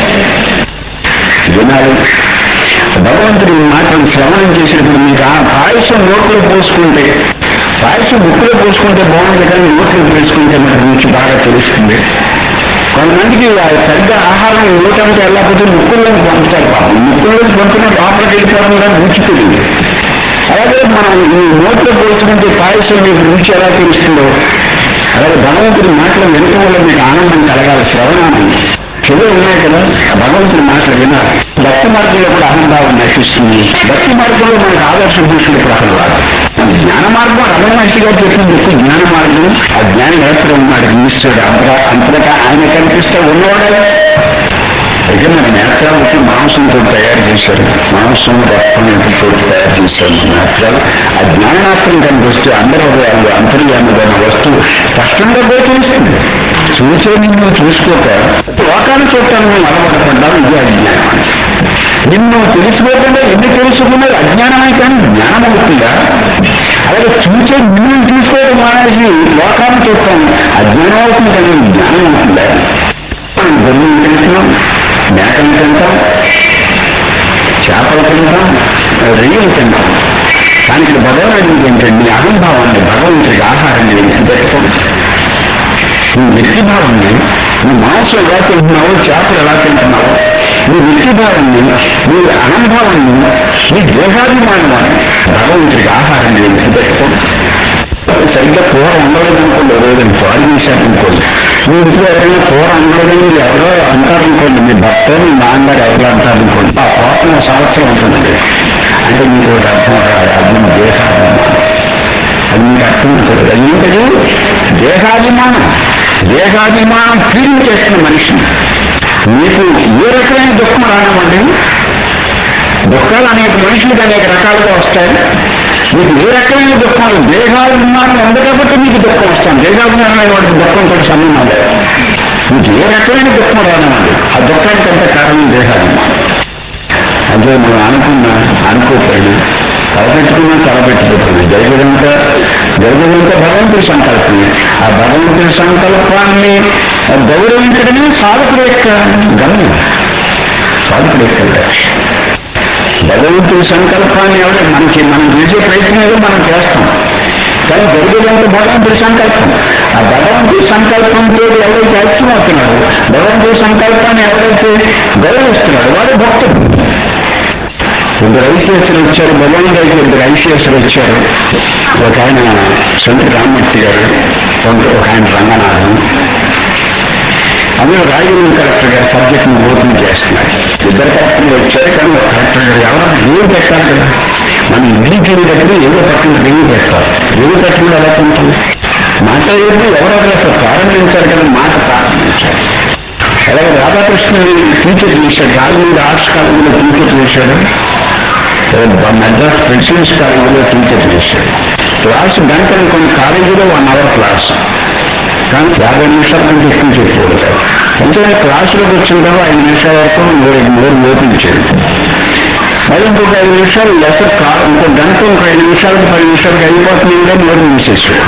వినాలి భగవంతుడి మాటను శ్రవణం చేసినప్పుడు మీకు ఆ పాయసం నోట్లో పోసుకుంటే పాయసం ముక్కులో పోసుకుంటే బాగుంది కానీ నోట్లో వేసుకుంటే మనకు రుచి బాగా తెలుస్తుంది కొంతమందికి ఆ సరిగ్గా ఆహారం నోటంటే వెళ్ళకపోతే ముక్కుల్లోకి పంపుతారు పాపం ముక్కుల్లోకి పంపిన లోపలికి వెళ్ళిపోవడం కానీ రుచి తెలియదు అలాగే మనం ఈ నోట్లో పోసుకుంటే పాయసం మీకు రుచి ఎలా తెలుస్తుందో అలాగే భగవంతుడి మాటలు వినటం వల్ల మీకు ఆనందం కలగాలి శ్రవణాన్ని చెవులు ఉన్నాయి కదా భగవంతుడి మాటలు వినాలి భక్తి మార్గంలో కూడా అహంభావం నశిస్తుంది భక్తి మార్గంలో మనకు ఆదర్శ పురుషుడు ప్రహ్లాదు జ్ఞాన మార్గం రమణ మహర్షి గారు చెప్పింది ఎక్కువ జ్ఞాన మార్గం ఆ జ్ఞానం ఎక్కడ ఉన్నాడు ఈశ్వరుడు అంతగా అంతగా ఆయన కనిపిస్తే ఉన్నవాడే అయితే మన నేత్రాలకి మాంసంతో తయారు చేశారు మాంసం రక్తంతో తయారు చేశారు మన నేత్రాలు ఆ జ్ఞానాస్త్రం కనిపిస్తే అందరి హృదయాలు అంతర్యామైన వస్తువు స్పష్టంగా గోచరిస్తుంది చూసే నిన్ను చూసుకోక లోకాన్ని చూడటానికి నువ్వు అలవాటుపడ్డావు ఇది అజ్ఞానం నిన్ను తెలుసుకోకుండా ఎన్ని తెలుసుకున్నది అజ్ఞానమే కానీ జ్ఞానం అవుతుందా అలాగే చూసే నిన్ను చూసుకోవడం మానేసి లోకాన్ని చూస్తాం అజ్ఞానం అవుతుంది కానీ జ్ఞానం అవుతుందా మనం గొర్రెలు తింటున్నాం మేకలు తింటాం చేపలు తింటాం రొయ్యలు తింటాం కానీ ఇక్కడ భగవాన్ ఏంటంటే నీ అహంభావాన్ని భగవంతుడికి ఆహారాన్ని వ్యక్తిపెట్టడం నీ వ్యక్తిభావాన్ని నీ మాంసం ఎలా తింటున్నావు చేపలు ఎలా తింటున్నావు నీ వ్యక్తిభావాన్ని నీ అహంభావాన్ని నీ దేహాభిమానాన్ని భగవంతుడికి ఆహారాన్ని వ్యక్తిపెట్టడం సరిగ్గా కూర ఉండలేదనుకోండి రోజుని పాడు చేశారనుకోండి మీ ఇంట్లో ఎవరైనా కూర ఉండలేదని మీరు ఎవరో అంటారనుకోండి మీ భర్త మీ నాన్నగారు ఎవరో అంటారనుకోండి ఆ కోపం ఒక సంవత్సరం ఉంటుంది అంటే మీకు ఒకటి అర్థం కాదు అది మీ దేహాభిమానం అది మీకు అర్థం అవుతుంది అది ఏంటది దేహాభిమానం దేహాభిమానం ఫీలింగ్ చేస్తున్న మనిషిని మీకు ఏ రకమైన దుఃఖం రానివ్వండి దుఃఖాలు అనేక మనుషులకు అనేక రకాలుగా వస్తాయి మీకు ఏ రకమైన దుఃఖాలు దేహాభిమానం ఉంది కాబట్టి మీకు దుఃఖం వస్తాను దేహాభిమానం అనే వాడికి దుఃఖంతో సంబంధం లేదు మీకు ఏ రకమైన దుఃఖం రానివ్వండి ఆ దుఃఖానికి అంత కారణం దేహాభిమానం అంటే మనం అనుకున్న అనుకోకపోయినా తలపెట్టుకున్నా తలపెట్టుకోకపోయినా జరిగేదంతా జరిగేదంతా భగవంతుడి సంకల్పమే ఆ భగవంతుడి సంకల్పాన్ని గౌరవించడమే సాధకుడు యొక్క గమ్యం సాధకుడు యొక్క లక్ష్యం భగవంతుడి సంకల్పాన్ని ఎవరు మనకి మనం చేసే ప్రయత్నం ఏదో మనం చేస్తాం కానీ జరిగేదంతా భగవంతుడి సంకల్పం ఆ భగవంతుడి సంకల్పంతో ఎవరైతే ఐక్యమవుతున్నాడు భగవంతుడి సంకల్పాన్ని ఎవరైతే గౌరవిస్తున్నాడు వాడు భక్తుడు ఇద్దరు ఐసీఎస్లు వచ్చారు భగవాన్ గారికి ఇద్దరు ఐసీఎస్లు వచ్చారు ఒక ఆయన సంత రామూర్తి గారు కొంత ఒక ఆయన రంగనాథం అందులో రాజమండ్రి కలెక్టర్ గారు సబ్జెక్ట్ని ఓపెన్ చేస్తున్నారు ఇద్దరు కలెక్టర్లు వచ్చారు కానీ ఒక కలెక్టర్ గారు ఎవరు ఏం పెట్టాలి కదా మనం ఇడ్లీ తినేటప్పుడు ఏదో పక్కన రివ్యూ పెట్టాలి రివ్యూ పెట్టకుండా ఎలా ఉంటుంది మాట్లాడేది ఎవరెవరు ప్రారంభించారు కదా మాట ప్రారంభించారు అలాగే రాధాకృష్ణుని టీచర్ చేశాడు రాజమండ్రి ఆర్ట్స్ కాలేజీలో టీచర్ చేశాడు మద్రాస్ ప్రెసిడెన్స్ కాలేజీలో టీచర్ చేశాడు క్లాస్ గంటలు కొన్ని కాలేజీలో వన్ అవర్ క్లాస్ కానీ యాభై నిమిషాల కంటే ఎక్కువ చెప్పుకోలేదు అంటే క్లాసులోకి వచ్చిన తర్వాత ఐదు నిమిషాల వరకు నోరు నోరు మోపించాడు మరి ఇంకొక ఐదు నిమిషాలు లెసర్ కా ఇంకో గంట ఇంకో ఐదు నిమిషాలకు పది నిమిషాలకు అయిపోతుంది కూడా నోరు మూసేసాడు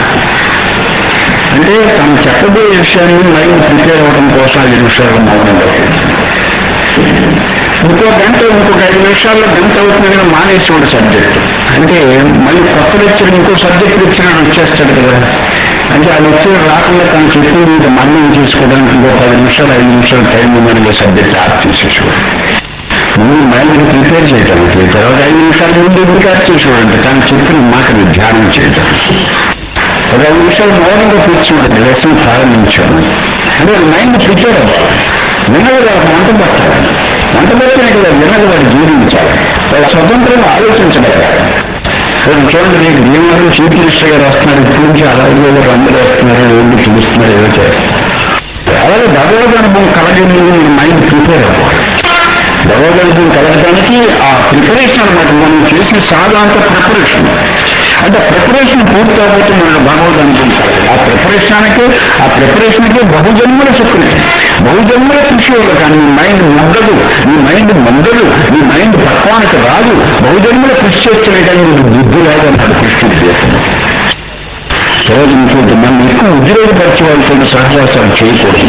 అంటే తను చెప్పబోయే విషయాన్ని మైండ్ ప్రిపేర్ అవ్వడం కోసం ఐదు నిమిషాలు మౌనం పట్టింది ఇంకో గంట ఇంకొక ఐదు నిమిషాల్లో గంట అవుతుందని మానేసేవాడు సబ్జెక్ట్ అంటే మళ్ళీ కొత్త లెక్చర్ ఇంకో సబ్జెక్ట్ లెక్చర్ వచ్చేస్తాడు కదా అంటే ఆ లెక్చర్ రాకుండా తను చెప్పింది ఇంకా మళ్ళీ చేసుకోవడానికి ఇంకో పది నిమిషాలు ఐదు నిమిషాలు టైం ఉందని సబ్జెక్ట్ ఆఫ్ చేసేసేవాడు ముందు మైండ్ ప్రిపేర్ చేయడానికి తర్వాత ఐదు నిమిషాల ముందు ఎందుకు ఆఫ్ చేసేవాడంటే తను చెప్పిన మాటని ధ్యానం చేయటం ఒక ఐదు నిమిషాలు మౌనంగా కూర్చోండి లెసన్ ప్రారంభించాను అంటే మైండ్ ప్రిపేర్ అవ్వాలి విన్నది వాళ్ళకి వంట పట్టాలి వంట పట్టిన కదా విన్నది వాడు జీవించాలి వాళ్ళ స్వతంత్రంగా ఆలోచించగలగాలి చూడండి చూడండి మీకు భీమవరం చీఫ్ మినిస్టర్ గారు వస్తున్నారు ఇప్పటి నుంచి అలాగే అందరూ వస్తున్నారు ఏమి చూస్తున్నారు ఏదో చేస్తారు అలాగే భగవద్ అనుభవం కలగే ముందు మీ మైండ్ ప్రిపేర్ అవ్వాలి భగవద్ అనుభవం కలగడానికి ఆ ప్రిపరేషన్ అనమాట మనం చేసే సాధారణ ప్రిపరేషన్ అంటే ప్రిపరేషన్ పూర్తి అవ్వబోతే మన భగవద్ అనుభవం కలగదు ఆ ప్రిపరేషన్కి ఆ ప్రిపరేషన్కి బహుజన్మల సుకృతి బహుజన్మల కృషి వల్ల కానీ నీ మైండ్ మొగ్గదు నీ మైండ్ మొగ్గదు నీ మైండ్ పక్వానికి రాదు బహుజన్మల కృషి చేస్తేనే కానీ నీకు బుద్ధి రాదు అన్నాడు కృష్ణుడి దేశంలో రోజు ఇంకోటి మనం ఎక్కువ ఉద్యోగపరిచే వాళ్ళతో సహవాసాలు చేయకూడదు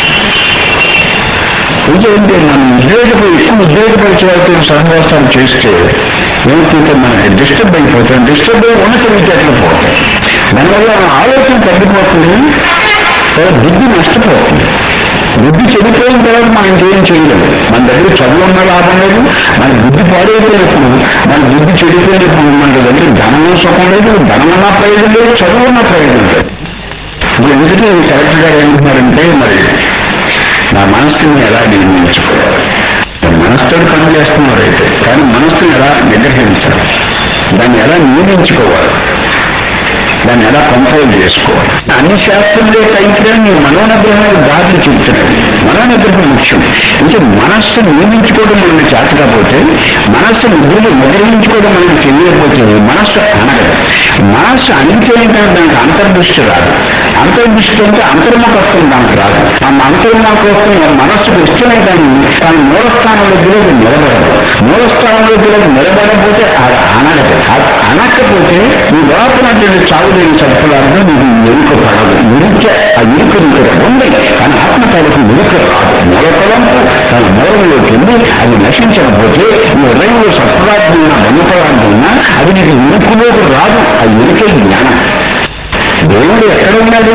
ఎందుకంటే మనం ఉద్యోగపు ఎక్కువ ఉద్యోగపరిచే వాళ్ళతో సహవాసాలు చేస్తే ఏమిటంటే మనకి డిస్టర్బ్ అయిపోతాం డిస్టర్బ్ అయ్యి ఉన్నత విద్యార్థులు పోతాయి దానివల్ల మన ఆలోచన తగ్గిపోతుంది తర్వాత బుద్ధి నష్టపోతుంది బుద్ధి చెడిపోయిన తర్వాత మనం ఇంకేం చేయలేము మన దగ్గర చదువు ఉన్న లాభం లేదు మన బుద్ధి పాడైపోయినప్పుడు మన బుద్ధి చెడిపోయినప్పుడు మన దగ్గర ధనం సుఖం లేదు ధనం ఉన్న ప్రయోజనం లేదు చదువు ఉన్న ప్రయోజనం లేదు ఇప్పుడు ఎందుకంటే కలెక్టర్ గారు ఏమంటున్నారంటే మరి నా మనస్సుని ఎలా నిర్మించుకోవాలి మనస్సుతో పని చేస్తున్నారు అయితే కానీ మనస్సుని ఎలా నిగ్రహించాలి దాన్ని ఎలా నియమించుకోవాలి దాన్ని ఎలా కంట్రోల్ చేసుకోవాలి అన్ని శాస్త్రంలో అయితే నీ మనోనిగ్రహం దారిని చెబుతున్నాడు మనోనిగ్రహం ముఖ్యం అంటే మనస్సు నియమించుకోవడం మనకి చేత కాకపోతే మనస్సు నిగ్రహం నిగ్రహించుకోవడం మనకి తెలియకపోతే మనస్సు అనగదు మనస్సు అణిగితే కానీ దానికి అంతర్దృష్టి రాదు అంతర్దృష్టి అంటే అంతర్ముఖత్వం దానికి రాదు ఆ అంతర్ముఖత్వం మనస్సుకు వస్తేనే కానీ తన మూలస్థానంలో తెలియదు నిలబడదు మూలస్థానంలో తెలియదు నిలబడకపోతే అది అనగదు అది అనకపోతే నీ లోపల చావులేని సత్ఫలాలను నీకు ఎరుక పడదు ఇరుక ఆ ఇరుక నీకు ఉంది కానీ ఆత్మకాలకు ఇరుక రాదు మూలపదంతో తన మూలంలోకి వెళ్ళి అది నశించకపోతే నీ హృదయంలో సత్ఫలార్థం ఉన్న బ్రహ్మపదార్థం ఉన్నా అది నీకు ఇరుకులోకి రాదు ఆ ఇరుకే జ్ఞానం దేవుడు ఎక్కడ ఉన్నాడు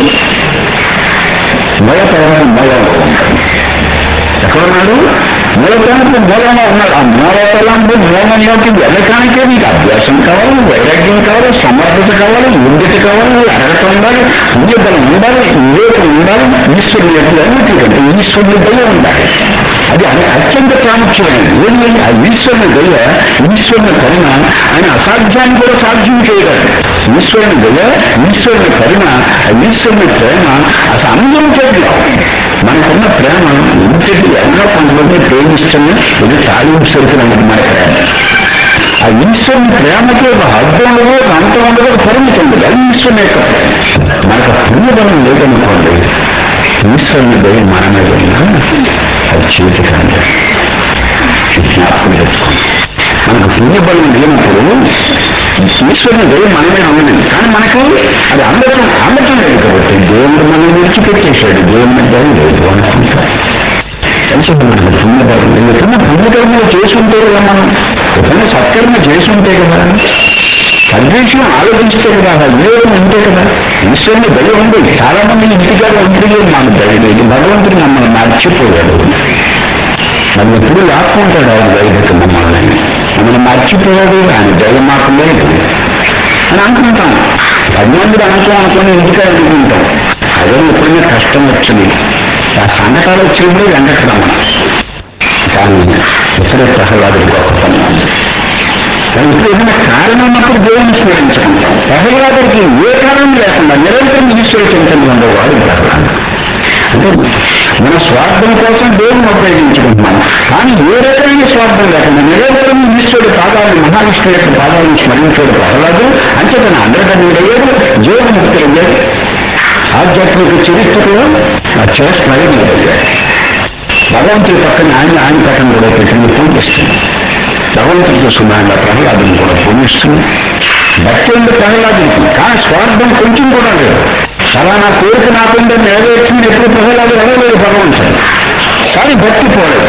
మూలపదార్థం మూలంలో ఉంటాడు ఎక్కడున్నాడు మూలతలంపు మూలంలో ఉన్నాడు ఆ మూలతలంపు మూలంలోకి వెళ్ళటానికే నీకు అభ్యాసం కావాలి వైరాగ్యం కావాలి సమర్థత కావాలి యోగ్యత కావాలి అర్హత ఉండాలి పుణ్యబలం ఉండాలి వివేకం ఉండాలి ఈశ్వరుని యొక్క అన్నిటికంటే ఈశ్వరుని దయ ఉండాలి అది అతి- అత్యంత ప్రాముఖ్యమైనది ఏంటి ఆ ఈశ్వరుని దయ ఈశ్వరుని కరుణ ఆయన అసాధ్యాన్ని కూడా సాధ్యం చేయగలడు ఈశ్వరుని దయ ఈశ్వరుని కరుణ ఆ ఈశ్వరుని ప్రేమ అసలు అందరూ చేయగలం మనకున్న ప్రేమ ఇంటికి ఎవరో కొంతమంది ప్రేమిస్తున్నా ఇది తాలింపు సరికినందుకు మన ప్రేమ ఆ ఈశ్వరుని ప్రేమకి ఒక హద్దు ఉండదు ఒక అంతం ఉండదు ఒక పరిమితి ఉండదు అది ఈశ్వరుని యొక్క ప్రేమ మనకు పుణ్యబలం లేదనుకోండి ఈశ్వరుని దయ మన మీద ఉన్నా అది చేతికి అంది జ్ఞాపకం తెచ్చుకోండి మనకు పుణ్యబలం లేనప్పుడు ఈశ్వరుని దయ మన మీద ఉన్నది కానీ మనకు అది అందటం అందటం లేదు కాబట్టి దేవుడు మనం విడిచిపెట్టేశాడు దేవుని దయ లేదు అనుకుంటాం కలిసి మనకు పుణ్యబలం లేదు ఎప్పుడైనా పుణ్యకర్మలు చేసుంటే కదా మనం ఎప్పుడైనా సత్కర్మ చేసుంటే కదా సద్విషయం ఆలోచిస్తే కదా ఆ వివేకం ఉంటే కదా ఈశ్వరుని దయ ఉంది చాలా మంది ఇంటికాడ ఇంటికి మాకు దయ లేదు భగవంతుడు మమ్మల్ని మర్చిపోయాడు మనం ఎప్పుడు లాక్కుంటాడు ఆయన దైవత మమ్మల్ని మమ్మల్ని మర్చిపోయాడు ఆయన దయ మాకు లేదు అని అనుకుంటాం పది మంది అనుకో అనుకుని ఇంటికాడ అనుకుంటాం అదే ఎప్పుడైనా కష్టం వచ్చింది ఆ సంఘటాలు వచ్చినప్పుడు వెంకటరమణ కానీ ఇక్కడే ప్రహ్లాదుడు గొప్పతనం ఉంది కానీ ఇప్పుడు ఏదైనా కారణం ఉన్నప్పుడు దేవుని స్మరించుకుంటాం ప్రహ్లాదుడికి ఏ కారణం లేకుండా నిరంతరం ఈశ్వర చింతన ఉండేవాడు ప్రహ్లాదు అంటే మన స్వార్థం కోసం దేవుని ఉపయోగించుకుంటున్నాం కానీ ఏ రకమైన స్వార్థం లేకుండా నిరంతరం ఈశ్వరుడు పాదాలను మహావిష్ణువు యొక్క పాదాలను స్మరించాడు ప్రహ్లాదు అంటే తన అండర్గడ్డయ్యాడు జీవముక్తులయ్యాడు ఆధ్యాత్మిక చరిత్రలో ఆ చేసి ప్రయోజనయ్యాడు భగవంతుడి పక్కన ఆయన ఆయన పక్కన కూడా పెట్టింది పూజిస్తుంది భగవంతుడితో సమానంగా ప్రహ్లాదుని కూడా పూజిస్తుంది భక్తి ఉంది ప్రహ్లాదుడికి కానీ స్వార్థం కొంచెం కూడా లేదు ఫలానా కోరిక నాకుంటే నెరవేర్చింది ఎప్పుడు ప్రహ్లాదు అడగలేదు భగవంతుడు కానీ భక్తి పోలేదు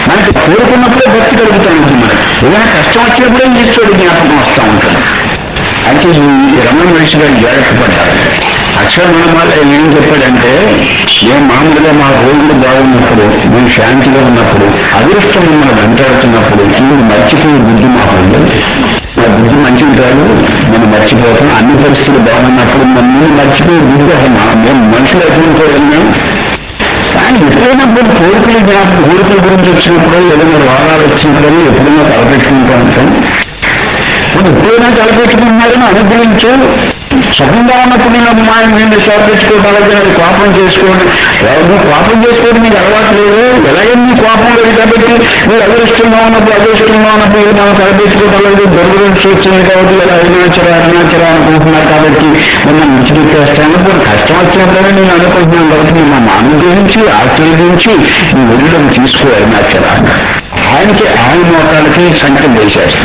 మనకి కోరుకున్నప్పుడే భక్తి కలుగుతూ ఉంటుంది మనకి ఏదైనా కష్టం వచ్చినప్పుడే ఈశ్వరుడు జ్ఞాపకం వస్తూ ఉంటాడు అయితే ఈ రమణ మహర్షి గారు జాగ్రత్త పడ్డారు అక్షరమాల ఏం చెప్పాడంటే మేము మామూలుగా మా రోజులు బాగున్నప్పుడు మేము శాంతిగా ఉన్నప్పుడు అదృష్టం మిమ్మల్ని వెంటాడుతున్నప్పుడు మీరు మర్చిపోయే బుద్ధి మాకు ఉండదు మా బుద్ధి మంచిది కాదు మనం మర్చిపోతాం అన్ని పరిస్థితులు బాగున్నప్పుడు మమ్మల్ని మర్చిపోయే బుద్ధి అసలు మా- మేము మనుషులు ఎటువంటి మేము కానీ ఎప్పుడైనా కొన్ని కోరికలు జ్ఞాపకం కోరికల గురించి వచ్చినప్పుడు ఏదైనా రోగాలు వచ్చినప్పుడు ఎప్పుడైనా తలపెట్టుకుంటూ ఉంటాం ఇప్పుడు ఎప్పుడైనా తలపెట్టుకుంటున్నారని అనుగ్రహించు సుఖంగా ఉన్నప్పుడు నేను అమ్మాయి నేను తలపెట్టుకోవడానికి అది కోపం చేసుకోండి ఎవరు కోపం చేసుకోవడం మీకు అలవాటు లేదు ఎలాగైనా మీ కోపం లేదు కాబట్టి మీరు అదృష్టంగా ఉన్నప్పుడు అదృష్టంగా ఉన్నప్పుడు ఇది మనం తలపెట్టుకోవడం లేదు దొరుకుతుంది వచ్చింది కాబట్టి ఇలా అరుణాచర అరుణాచర అనుకుంటున్నారు కాబట్టి మిమ్మల్ని విడిచిపెట్టేస్తాను ఇప్పుడు కష్టం వచ్చినప్పుడే నేను అనుకుంటున్నాను కాబట్టి మిమ్మల్ని అనుగ్రహించి ఆశీర్వదించి మీ ఒడిలోకి తీసుకో అరుణాచర అన్నాడు ఆయనకి ఆయన మోకాలకి సంఖ్య వేశారు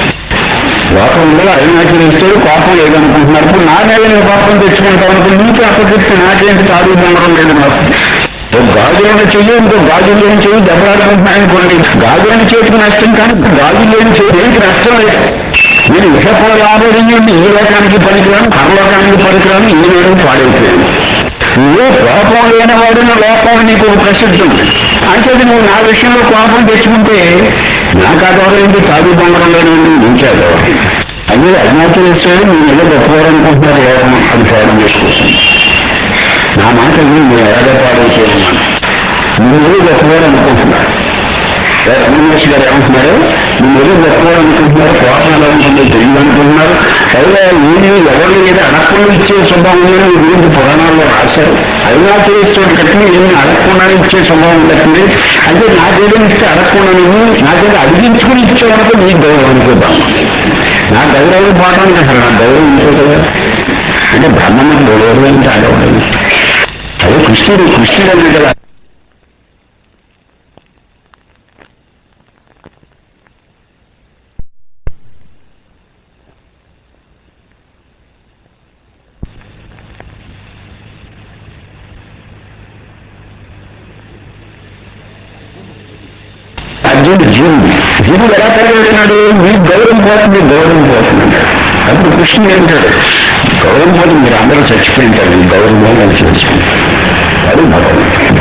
లోకంలో అరుణాచలిస్తాడు కోపం లేదనుకుంటున్నారు ఇప్పుడు నా మీద నేను కోపం తెచ్చుకుంటాను అనుకుని నీకు అప్పచెప్తే నాకేంటి తాడు బొమ్మడం లేదు నాకు ఓ గాజులను చెయ్యి ఇంకో గాజులు లేని చెయ్యి దెబ్బలాడుకుంటున్నాను అనుకోండి గాజులను చేతికి నష్టం కానీ గాజులు లేని చేతికి నష్టం లేదు నేను ఇహపర లాభం ఈ లోకానికి పనికిరాను పరలోకానికి పనికిరాను ఈ వేడు పాడైపోయాను నువ్వు కోపం లేనివాడు నా లోపం నీకు ఒక ప్రసిద్ధి ఉంది అంటే నువ్వు నా విషయంలో కోపం తెచ్చుకుంటే నాకు అదవరేంటి తాగు బొమ్మడం లేనిది నీకే అదవరం అదే అరుణాచలేశ్వరుడు నేను ఏదో గొప్పవారనుకుంటున్నారు లోకం అది పాడం చేసుకుంటాను నా మాట విని నేను ఎలాగ పాడైపోయాను నువ్వు ఏదో గొప్పవారు అనుకుంటున్నాడు రమణేష్ గారు ఏమంటున్నారు నువ్వు ఏదో గొప్పవారు అనుకుంటున్నారు కోపం ఎలా ఉంటుందో తెలియదు అనుకుంటున్నారు పైగా నేను ఎవరు ఏదో అడగకుండా ఇచ్చే స్వభావం ఉందని మీ గురించి పురాణాల్లో రాశారు అరుణాచలేశ్వరుడు కట్టిన ఏమి అడగకుండా ఇచ్చే స్వభావం కట్టింది అంటే నాకేదో ఇస్తే అడగకుండా నువ్వు నాకేదో అడిగించుకుని ఇచ్చేవరకు నీ గౌరవం అనుకుందాం నా గౌరవం పాఠానికి అసలు నా గౌరవం ఇంకో కదా అంటే బ్రహ్మను గౌరవం అంటే అడగడం అదే కృష్ణుడు కృష్ణుడు అనే కదా అర్జునుడు జీవుడు జీవుడు ఎలా పెరగలుగుతున్నాడు మీ గౌరవం పోతుంది గౌరవం పోతుంది అప్పుడు కృష్ణుడు ఏంటాడు గౌరవం పోతుంది మీరు అందరూ చచ్చిపోయింటారు మీ గౌరవం అని చేసుకుంటారు అది భగవంతుడు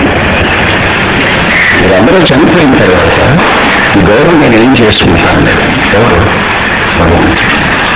మీరందరూ చనిపోయిన తర్వాత ఈ గౌరవం నేను ఏం చేసుకుంటాను ఎవరు భగవంతుడు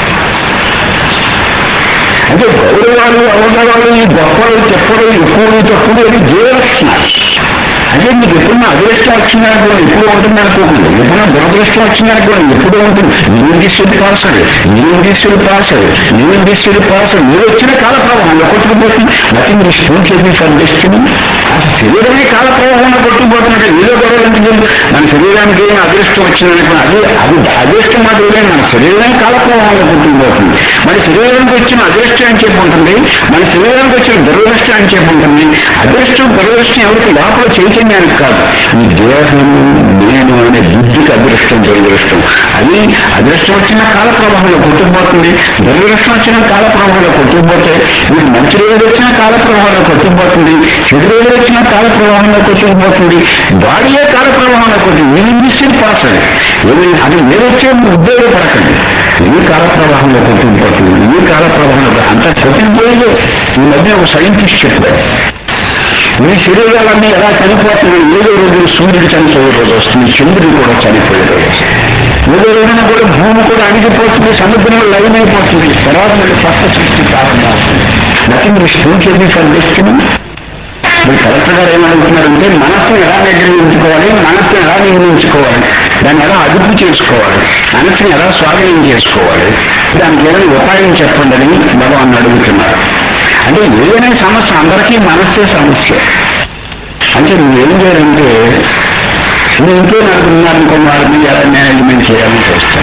అంటే గౌరవాలు అవసరాలు ఈ గొప్పలు చెప్పలు ఎక్కువలు తక్కువలు అని జీవలక్షణాలు అంటే మీకు ఎప్పుడన్నా అదృష్టం వచ్చిందనుకోండి ఎప్పుడు ఉంటుంది అనుకోకండి ఎప్పుడన్నా దురదృష్టం వచ్చిందనుకోండి ఎప్పుడు ఉంటుంది నేను తీసుకెళ్ళి పాసాడు నేను తీసుకెళ్ళి పాసాడు నేను తీసుకెళ్ళి పాసాడు మీరు వచ్చిన కాల ప్రవాహంలో కొట్టుకుపోతుంది నథింగ్ దిస్ ఫుల్ చెప్పి ఫర్ డెస్టినీ అసలు శరీరమే కాల ప్రవాహంలో కొట్టుకుపోతున్నట్టు ఏదో గొడవలు ఎందుకు మన శరీరానికి ఏం అదృష్టం వచ్చిందనుకోండి అది అది అదృష్టం మాత్రమే మన శరీరమే కాల ప్రవాహంలో కొట్టుకుపోతుంది మన శరీరానికి వచ్చిన అదృష్టం అని చెప్పి ఉంటుంది మన శరీరానికి వచ్చిన దురదృష్టం అని చెప్పి ఉంటుంది అదృష్టం దురదృష్టం ఎవరికి లోపల చైతన్యానికి కాదు ఈ దేహము నేను అనే బుద్ధికి అదృష్టం దురదృష్టం అది అదృష్టం వచ్చిన కాల ప్రవాహంలో కొట్టుకుపోతుంది దురదృష్టం వచ్చిన కాల ప్రవాహంలో కొట్టుకుపోతే మీకు మంచి రోజులు వచ్చిన కాల ప్రవాహంలో కొట్టుకుపోతుంది చెడు రోజులు వచ్చిన కాల ప్రవాహంలో కొట్టుకుపోతుంది బాడీయే కాల ప్రవాహంలో కొట్టి మీరు మిస్సింగ్ పాస్ అది ఏది అది మీరు వచ్చే ఉద్యోగపడకండి ఈ కాల ప్రవాహంలో కొట్టుకుపోతుంది ఈ కాల ప్రవాహంలో అంత కొట్టుకుపోయేది ఈ మధ్య ఒక సైంటిస్ట్ చెప్పారు మీ శరీరాలన్నీ ఎలా చనిపోతున్నాయి ఏదో రోజు సూర్యుడు చనిపోయే రోజు వస్తుంది చంద్రుడు కూడా చనిపోయే రోజు వస్తుంది. ఏదో రోజున కూడా భూమి కూడా అణిగిపోతుంది సముద్రంలో లైన్ అయిపోతుంది తర్వాత మళ్ళీ కొత్త సృష్టి ప్రారంభమవుతుంది nothing is future for destiny మీరు కలెక్టర్ గారు ఏమనుకుంటున్నారంటే మనస్సును ఎలా నిర్ణయించుకోవాలి మనస్సును ఎలా నిర్ణయించుకోవాలి దాన్ని ఎలా అదుపు చేసుకోవాలి మనస్సుని ఎలా స్వాధీనం చేసుకోవాలి దానికి ఏదైనా ఉపాయం చెప్పండి అని భగవాన్ అడుగుతున్నారు అంటే ఏదైనా సమస్య అందరికీ మనస్సే సమస్య అంటే నువ్వేం చేయాలంటే నువ్వు ఇంట్లో నడుపుతున్నారనుకో వారిని ఎలా మేనేజ్మెంట్ చేయాలని చూస్తాం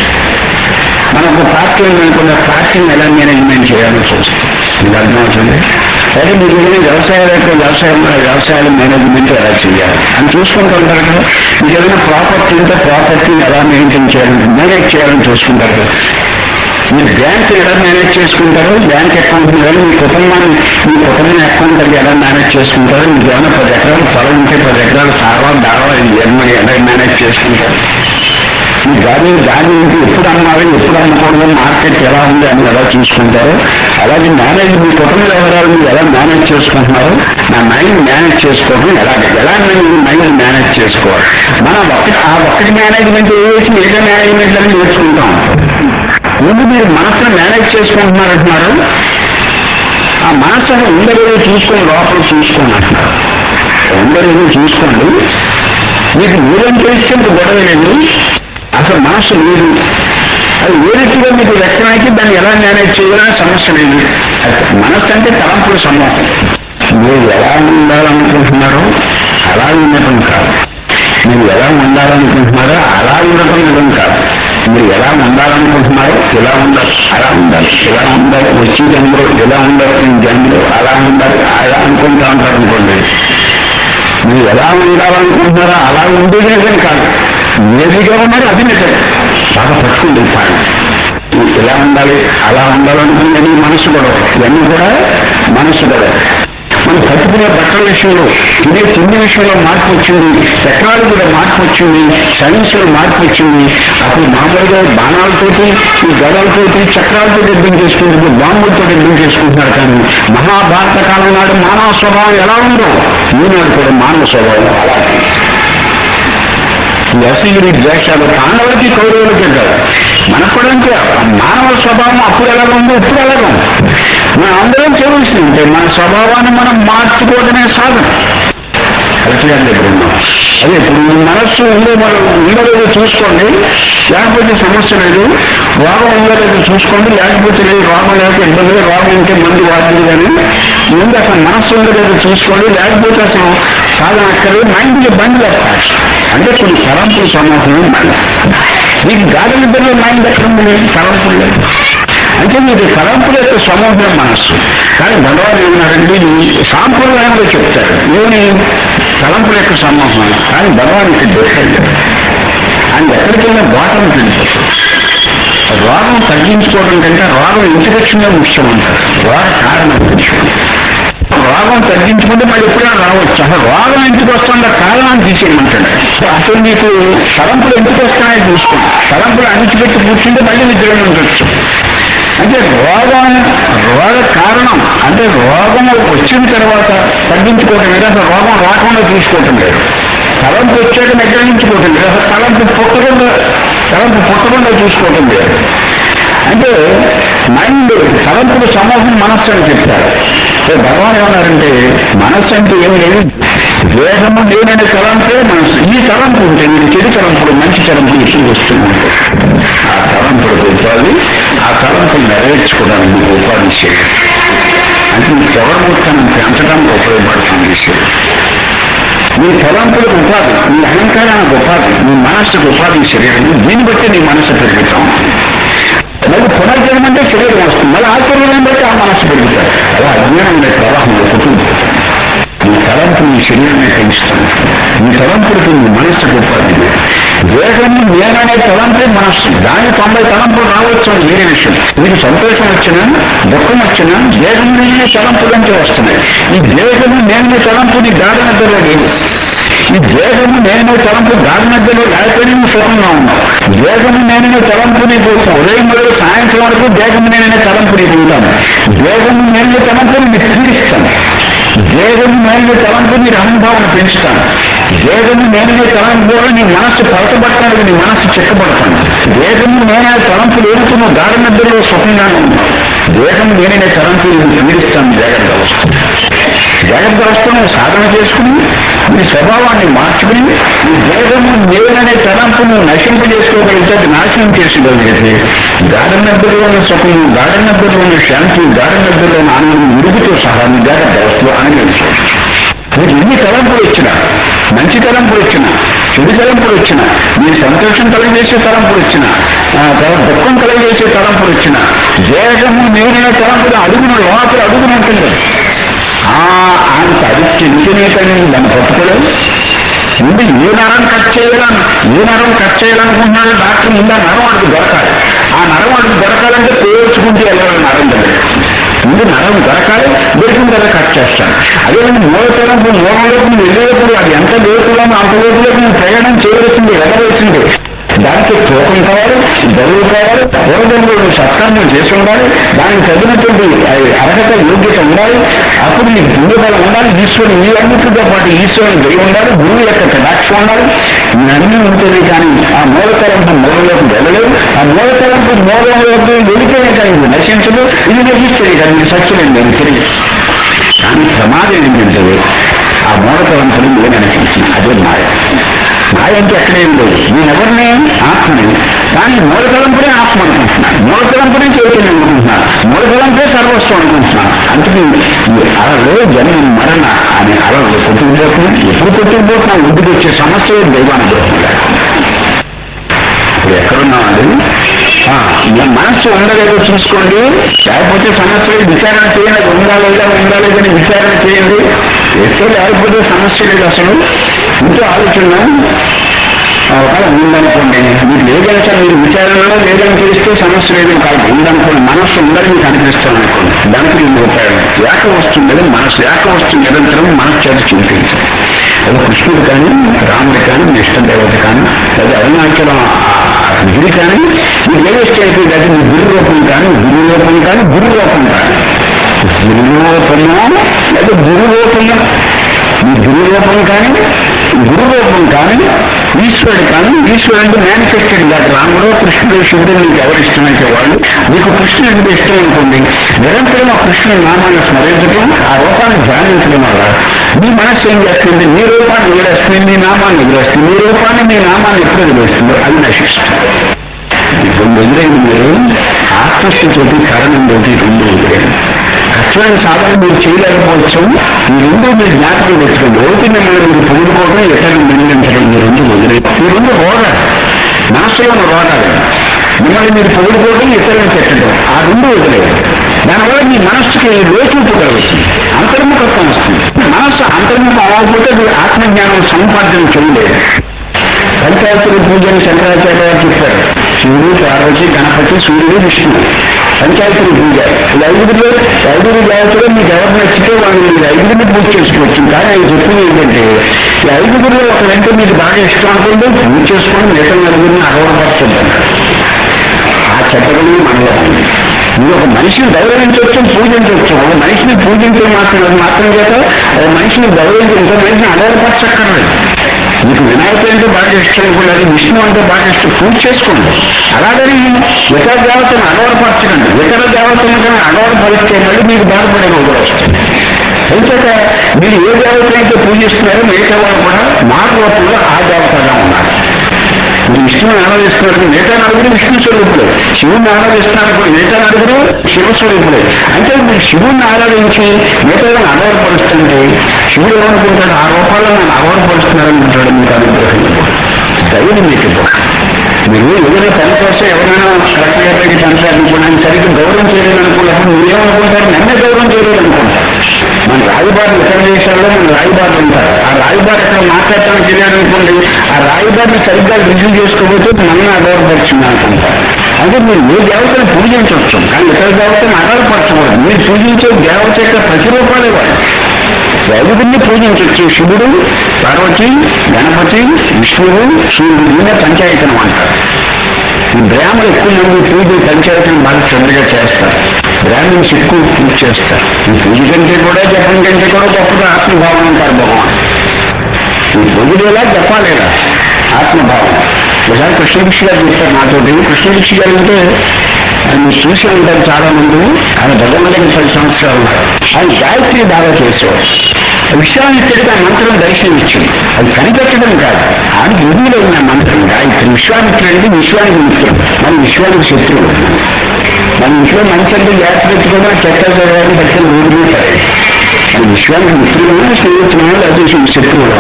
మనకు పార్టీ అనుకున్న పార్టీని ఎలా మేనేజ్మెంట్ చేయాలని చూస్తాం మీకు అర్థమవుతుంది అయితే మీకు ఏదైనా వ్యవసాయ వ్యవసాయం వ్యవసాయాల మేనేజ్మెంట్ ఎలా చేయాలి అని చూసుకుంటూ ఉంటారు కదా మీకు ఏదైనా ప్రాపర్టీ ఉంటే ప్రాపర్టీని ఎలా మెయింటైన్ చేయాలని మేనేజ్ చేయాలని చూసుకుంటారు కదా మీరు బ్యాంక్ ఎలా మేనేజ్ చేసుకుంటారు బ్యాంక్ అకౌంట్ కానీ మీ కుటుంబాన్ని మీ కుటుంబం అకౌంట్ అది ఎలా మేనేజ్ చేసుకుంటారు మీకు ఏమైనా పది ఎకరాలు పొలం ఉంటే పది ఎకరాలు సారవా దారవా ఎన్ని ఎలా మేనేజ్ చేసుకుంటారు మీ గాడి గాడి ఇంటి ఎప్పుడు అమ్మాలి ఎప్పుడు అమ్మకూడదు మార్కెట్ ఎలా ఉంది అని ఎలా చూసుకుంటారు అలాగే మేనేజ్ మీ కుటుంబ వ్యవహారాలు మీరు ఎలా మేనేజ్ చేసుకుంటున్నారు నా మైండ్ మేనేజ్ చేసుకోవడం ఎలా ఎలా మీరు మైండ్ మేనేజ్ చేసుకోవాలి మనం ఒక్కటి ఆ ఒక్కటి మేనేజ్మెంట్ వేసి మిగతా మేనేజ్మెంట్ అని నేర్చుకుంటాం ముందు మీరు మనసును మేనేజ్ చేసుకుంటున్నారు అంటున్నారు ఆ మనసును ఉండలేదో చూసుకొని లోపల చూసుకోండి అంటున్నారు ఉండలేదో చూసుకోండి మీకు మీరేం తెలిస్తే మీకు గొడవ లేదు అసలు మనసు లేదు అది ఏ రీతిగా మీకు వ్యక్తమైతే దాన్ని ఎలా మేనేజ్ చేయాలని సమస్య లేదు అది మనస్సు అంటే తలంపుల సమూహం మీరు ఎలా ఉండాలనుకుంటున్నారో అలా ఉండటం కాదు మీరు ఎలా ఉండాలనుకుంటున్నారో అలా ఉండటం నిజం కాదు మీరు ఎలా ఉండాలనుకుంటున్నారో ఇలా ఉండాలి అలా ఉండాలి ఇలా ఉండాలి వచ్చి జన్మలో ఇలా ఉండాలి ఈ జన్మలో అలా ఉండాలి అలా అనుకుంటా ఉంటారు అనుకోండి మీరు ఎలా ఉండాలనుకుంటున్నారో అలా ఉండేది నిజం కాదు ఏదిగా ఉన్నారో అది నిజం బాగా పట్టుకుంది పాయింట్ ఇలా ఉండాలి అలా ఉండాలనుకునేది మనసు కూడా ఇవన్నీ కూడా మనసు కూడా మనం కట్టుకునే బట్టల విషయంలో తినే తిండి విషయంలో మార్పు వచ్చింది టెక్నాలజీలో మార్పు వచ్చింది సైన్స్ లో మార్పు వచ్చింది అప్పుడు మామూలుగా బాణాలతోటి ఈ గదలతోటి చక్రాలతో యుద్ధం చేసుకుంటున్నారు బాంబులతో యుద్ధం చేసుకుంటున్నారు కానీ మహాభారత కాలం నాడు మానవ స్వభావం ఎలా ఉందో ఈనాడు కూడా మానవ స్వభావం అలాగే ఈ అసలు ద్వేషాలు పాండవులకి కౌరవులకి కాదు మనకు కూడా అంతే మానవ స్వభావం అప్పుడు ఎలాగ ఉందో ఇప్పుడు ఎలాగ ఉంది మనం అందరం చేయవలసింది అంటే మన స్వభావాన్ని మనం మార్చుకోవడమే సాధన కరెక్ట్ గారి దగ్గర ఉన్నాం అదే ఇప్పుడు మీ మనస్సు ఉందో మనం ఉందో లేదో చూసుకోండి లేకపోతే సమస్య లేదు రోగం ఉందో లేదో చూసుకోండి లేకపోతే లేదు రోగం లేకపోతే ఇబ్బంది లేదు రోగం ఉంటే మందు వాడింది కానీ ముందు అసలు మనస్సు ఉందో లేదో చూసుకోండి లేకపోతే అసలు సాధన అక్కర్లేదు మైండ్కి బండి పెట్టాలి అంటే కొన్ని తలంపుల సమూహం మైండ్ మీకు గాడి నిద్రలో మైండ్ ఎక్కడ ఉంది తలంపులు లేదు అంటే మీకు తలంపుల యొక్క సమూహం మనస్సు కానీ భగవాన్ ఏమన్నారంటే ఇది సాంప్రదాయంలో చెప్తారు ఏమని తలంపుల యొక్క సమూహం కానీ భగవాన్ ఇక్కడ డిఫరెంట్ ఆయన ఎక్కడికి వెళ్ళినా బాటం తెలిపోతుంది రోగం తగ్గించుకోవడం కంటే రోగం ఇంటికొచ్చిందే ముఖ్యం అంటారు రోగ కారణం ముఖ్యం రోగం తగ్గించుకుంటే మళ్ళీ ఎప్పుడైనా రావచ్చు అసలు రోగం ఎందుకు వస్తుందో కారణాన్ని తీసేయమంటాడు అసలు మీకు తలంపులు ఎందుకు వస్తున్నాయో చూసుకోండి తలంపులు అణిచిపెట్టి కూర్చుంటే మళ్ళీ నిద్రలో ఉండొచ్చు అంటే రోగం రోగ కారణం అంటే రోగం వచ్చిన తర్వాత తగ్గించుకోవటం లేదు అసలు రోగం రాకుండా చూసుకోవటం లేదు తలంపు వచ్చాక నిగ్రహించుకోవటం లేదు అసలు తలంపు పుట్టకుండా తలంపు పుట్టకుండా చూసుకోవటం లేదు అంటే మైండ్ తలంపుల సమూహం మనస్సు అని చెప్తారు సో భగవాన్ ఏమన్నారంటే మనస్సు అంటే ఏం లేదు దేహము లేననే తలంపే మనస్సు ఈ తలంపు ఉంటే మీరు చెడు తలంపుడు మంచి తలంపులు ఎక్కువ వస్తున్నాయి ఆ తలంపులకు ఉపాధి ఆ తలంపులు నెరవేర్చుకోవడానికి మీకు ఉపాధి చేయాలి అంటే మీ ప్రవర్తనం పెంచడానికి ఉపయోగపడుతుంది విషయం మీ తలంపులకు ఉపాధి మీ అహంకారానికి ఉపాధి మీ మనస్సుకు ఉపాధి శరీరం దీన్ని బట్టి నీ మనస్సు పెరుగుతాం మళ్ళీ పునర్జన్మ అంటే శరీరం వస్తుంది మళ్ళీ ఆ శరీరం బట్టి ఆ మనస్సు పెరుగుతాయి అలా అజ్ఞానం అనే ప్రవాహంలో కుటుంబం మీ తలంపు మీ శరీరాన్ని పెంచుతాను మీ తలంపులకు మీ మనస్సుకు ఉపాధి దేహము నేననే తలంపే మనస్సు దాని తొంభై తలంపులు రావచ్చు అని వేరే విషయం మీకు సంతోషం వచ్చినా దుఃఖం వచ్చినా దేహం నేనే తలంపులంటే వస్తున్నాయి ఈ దేహము నేనే తలంపు నీ గాఢ నిద్రలో లేదు ఈ దేహము నేనే తలంపు గాఢ నిద్రలో లేకపోయినా నువ్వు సుఖంగా ఉన్నావు దేహము నేనే తలంపు నీకు ఉదయం మొదలు సాయంత్రం వరకు దేహము నేనే తలంపు నీకు ఉంటాను దేహము నేనే తలంపు నీకు పీడిస్తాను దేహము నేనే తలంపు నీ అనుభవం పెంచుతాను దేహము నేనే తలంపు కూడా నీ మనస్సు పలకబడటానికి నీ మనస్సు చెక్కబడతాను దేహము నేనే తలంపు లేదుతూ నువ్వు గాఢ నిద్రలో సుఖంగానే ఉన్నావు దేహం నేనే తలంపు నేను పీడిస్తాను జాగ్రత్త వస్తుంది జాగ్రత్త అవస్థను సాధన చేసుకుని నీ స్వభావాన్ని మార్చుకుని నీ దేహము నేననే తలంపును నశింపజేసుకోగలిగితే అది నాశనం చేసుకోగలిగితే గాఢ నిద్రలో ఉన్న సుఖం గాఢ నిద్రలో ఉన్న శాంతి గాఢ నిద్రలో ఉన్న ఆనందం ఉడుకుతో సహా నీ జాగ్రత్త అవస్థలో అనుభవించవచ్చు మీకు ఎన్ని తలంపులు వచ్చినా మంచి తలంపులు వచ్చినా చెడు తలంపులు వచ్చినా మీ సంతోషం కలగజేసే తలంపులు వచ్చినా ఆ, తర్వాత దుఃఖం కలగజేసే తలంపులు వచ్చినా దేహము నేననే తలంపులు అడుగున లోపల అడుగున ఉంటుంది ఆ అంత అది చెందినే కానీ దాన్ని పట్టుకోలేదు ముందు ఏ నరం కట్ చేయాలని ఏ నరం కట్ చేయాలనుకుంటున్నాడు డాక్టర్ ముందు ఆ నరం అడుగు దొరకాలి ఆ నరం అడుగు దొరకాలంటే పేర్చుకుంటూ వెళ్ళాలి నరం దగ్గర ముందు నరం దొరకాలి దొరికిన తర్వాత కట్ చేస్తాను అదే మూలతరంపు మూలంలోకి వెళ్ళేటప్పుడు అది ఎంత లోతులోనో అంత లోతులోకి నువ్వు ప్రయాణం చేయవలసింది వెళ్ళవలసింది దానికి తూకం కావాలి బరువు కావాలి పూర్వజన్మలో నువ్వు సత్కర్మం చేసి ఉండాలి దానికి తగినటువంటి అది అర్హత యోగ్యత ఉండాలి అప్పుడు నీకు గుండె బలం ఉండాలి ఈశ్వరుడు ఈ అన్నిటితో పాటు ఈశ్వరుని దయ ఉండాలి గురువు యొక్క కటాక్షం ఉండాలి ఇవన్నీ ఉంటుంది కానీ ఆ మూలతరంపు మూలంలోకి వెళ్ళలేదు ఆ మూలతరంపు మూలంలోకి వెళితేనే కానీ ఇది నశించదు ఇది నశిస్తుంది కానీ ఇది సత్యమైంది నేను తిరిగి కానీ ప్రమాదం ఏంటంటే ఆ మూలతలంపుని నేను అనిపించింది అదే మాయ మాయ అంటే ఎక్కడేం లేదు నేనెవరిని ఆత్మని కానీ మూలతలంపునే ఆత్మ అనుకుంటున్నాను మూలతలంపునే చైతన్యం అనుకుంటున్నాను మూలతలంపే సర్వస్వం అనుకుంటున్నాను అందుకే ఈ అలలో జన్మ మరణ అనే అలలో కొట్టుకుపోతున్నాం ఎప్పుడు కొట్టుకుపోతున్నా ఇంటికి వచ్చే సమస్య దైవానుగ్రహం లేకుండా ఇప్పుడు ఎక్కడున్నామండి ఆ, మీ మనస్సు ఉండలేదో చూసుకోండి లేకపోతే సమస్యలు విచారణ చేయండి అది ఉందా లేదా ఉందా లేదని విచారణ చేయండి ఎక్కడ లేకపోతే సమస్య లేదు అసలు ఇంట్లో ఆలోచన ఆ, ఒకవేళ ఉందనుకోండి మీకు లేదని సార్ మీరు విచారణలో లేదని తెలిస్తే సమస్య లేదు కాదు ఉందనుకోండి మనస్సు ఉందని మీకు అనిపిస్తాను అనుకోండి దానికి రెండు రూపాయలు ఏక వస్తుంది కదా మనస్సు ఏక వస్తుంది నిరంతరం మనస్సు చేత చింతించాలి అది కృష్ణుడు కానీ రాముడు కానీ మీ ఇష్ట దేవత కానీ లేదా అరుణాచలం ఆ గిరి కానీ మీకు ఏ ఇష్టం అయితే అది మీ గురు రూపం కానీ గురు రూపం కానీ గురు రూపం కానీ గురు రూపము లేదా గురు రూపము మీ గురు రూపం కానీ గురు రూపం కానీ ఈశ్వరుడు కానీ ఈశ్వరుడు అంటే మేనిఫెస్టెడ్ కాదు రాముడు కృష్ణుడు శివుడు మీకు ఎవరు ఇష్టమైతే వాళ్ళు మీకు కృష్ణుడు అంటే ఇష్టం అనుకోండి నిరంతరం ఆ కృష్ణుడి నామాన్ని స్మరించడం ఆ రూపాన్ని ధ్యానించడం వల్ల మీ మనస్సు ఏం చేస్తుంది మీ రూపాన్ని వదిలేస్తుంది మీ నామాన్ని వదిలేస్తుంది మీ రూపాన్ని మీ నామాన్ని ఎప్పుడు వదిలేస్తుందో అది నశిస్తుంది ఇప్పుడు వదిలేది మీరు ఆత్మస్థితి కారణం తోటి రెండు వదిలేయండి కష్టమైన సాధన మీరు చేయలేకపోవచ్చు ఈ రెండు మీరు జ్ఞాపకం పెట్టుకోండి ఒకటి మిమ్మల్ని మీరు పొగుడుకోవడం ఇతరులు నిందించడం ఈ రెండు వదిలే ఈ రెండు రోగాలు మనసులో రోగాలు మిమ్మల్ని మీరు పొగుడుకోవడం ఇతరులను పెట్టడం ఆ రెండు వదిలేదు దానివల్ల మీ మనస్సుకి లోచూపు కలుగుతుంది అంతర్ముఖత్వం వస్తుంది మనస్సు అంతర్ముఖం అవ్వకపోతే మీరు ఆత్మజ్ఞానం సంపాదన చేయలేదు పంచాయతీ పూజని శంకరాచార్య గారు చెప్పారు శివుడు పార్వతి గణపతి సూర్యుడు విష్ణువు పంచాయతీ పూజ ఈ ఐదుగురు ఐదుగురు దేవతలు మీకు ఎవరు నచ్చితే వాళ్ళు మీరు ఐదుగురిని పూజ చేసుకోవచ్చు కానీ ఆయన చెప్పింది ఏంటంటే ఈ ఐదుగురిలో ఒకరంటే మీకు బాగా ఇష్టం అనుకుంటే పూజ చేసుకొని మిగతా నలుగురిని అగౌరవపరుస్తుంది ఆ చెత్తగలి మనలో ఉంది మీరు ఒక మనిషిని గౌరవించవచ్చు పూజించవచ్చు ఒక మనిషిని పూజించే మాత్రం మాత్రం చేత ఒక మనిషిని గౌరవించి ఇంకో మనిషిని అగౌరవపరచక్కర్లేదు మీకు వినాయకుడు అంటే బాగా ఇష్టం కూడా విష్ణు అంటే బాగా ఇష్టం పూజ చేసుకోండి అలాగని ఇతర దేవతను అగౌరవపరచకండి ఇతర దేవతలను కానీ అగౌరవపరిస్తే మళ్ళీ మీకు బాధపడే రోజులు వస్తుంది ఎందుకంటే మీరు ఏ దేవతనైతే పూజిస్తున్నారో మిగతా వాళ్ళు కూడా మారు రూపంలో ఆ దేవతగా ఉన్నారు మీరు విష్ణువుని ఆరాధిస్తున్నారు మిగతా నలుగురు విష్ణు స్వరూపులే శివుని ఆరాధిస్తున్నారు కూడా మిగతా నలుగురు శివ స్వరూపులే అంటే మీరు శివుణ్ణి ఆరాధించి మిగతా వాళ్ళని అగౌరవపరుస్తుంటే శివుడు ఏమనుకుంటాడు ఆ రూపాల్లో నన్ను అగౌరవపరుస్తున్నారనుకుంటాడు మీకు అనుగ్రహం ధైర్యం మీకు ఇవ్వదు. మీరు ఏదైనా పని కోసం ఎవరైనా కరెక్ట్గా పెట్టి పనిచేయాలనుకున్నాను సరిగ్గా గౌరవం చేయలేదనుకున్నప్పుడు మీరేమనుకుంటారు నన్నే గౌరవం చేయలేదనుకుంటారు మన రాయబారులు ఇతర దేశాల్లో మన రాయబారులు ఉంటారు ఆ రాయబారు ఎక్కడ మాట్లాడటానికి వెళ్ళారనుకోండి ఆ రాయబారిని సరిగ్గా రిసీవ్ చేసుకోకపోతే నన్ను అగౌరవపరిచింది అనుకుంటారు అంటే మీరు ఏ దేవతను పూజించవచ్చు కానీ ఇతర దేవతను అగౌరవపరచకూడదు మీరు పూజించే దేవత యొక్క ప్రతిరూపాలే వాళ్ళు ఐదుగురిని పూజించవచ్చు శివుడు పార్వతి గణపతి విష్ణువు సూర్యుడు ఈయన పంచాయతనం అంటారు ఈ బ్రాహ్మణులు ఎక్కువ మంది పూజ పంచాయతీని బాగా శ్రద్ధగా చేస్తారు బ్రాహ్మణ్స్ ఎక్కువ పూజ చేస్తారు ఈ పూజ కంటే కూడా జపం కంటే కూడా గొప్పగా ఆత్మభావం అంటారు భగవాన్ ఈ పూజలేలా జపాలేలా ఆత్మభావం ఒకసారి కృష్ణదీక్ష గారు చెప్తారు నాతో కృష్ణదీక్ష గారు అంటే ఆయన మీరు చూసి ఉంటారు చాలా మంది ఆయన భగవంతుడికి పది సంవత్సరాలు ఉన్నారు ఆయన గాయత్రి బాగా చేసేవాడు విశ్వామిత్రుడికి ఆ మంత్రం దర్శనం ఇచ్చింది అది కనిపెట్టడం కాదు ఆయన హిందీలో ఉన్న మంత్రం గాయత్రి విశ్వామిత్రుడు అంటే విశ్వానికి మిత్రుడు మన విశ్వానికి శత్రువు మన ఇంట్లో మంచి అంటే జాగ్రత్త పెట్టుకోవడం చెత్త చదవడానికి పక్కన రోడ్డు మీద పడేది మన విశ్వానికి మిత్రులు స్నేహితులు అది శత్రువులు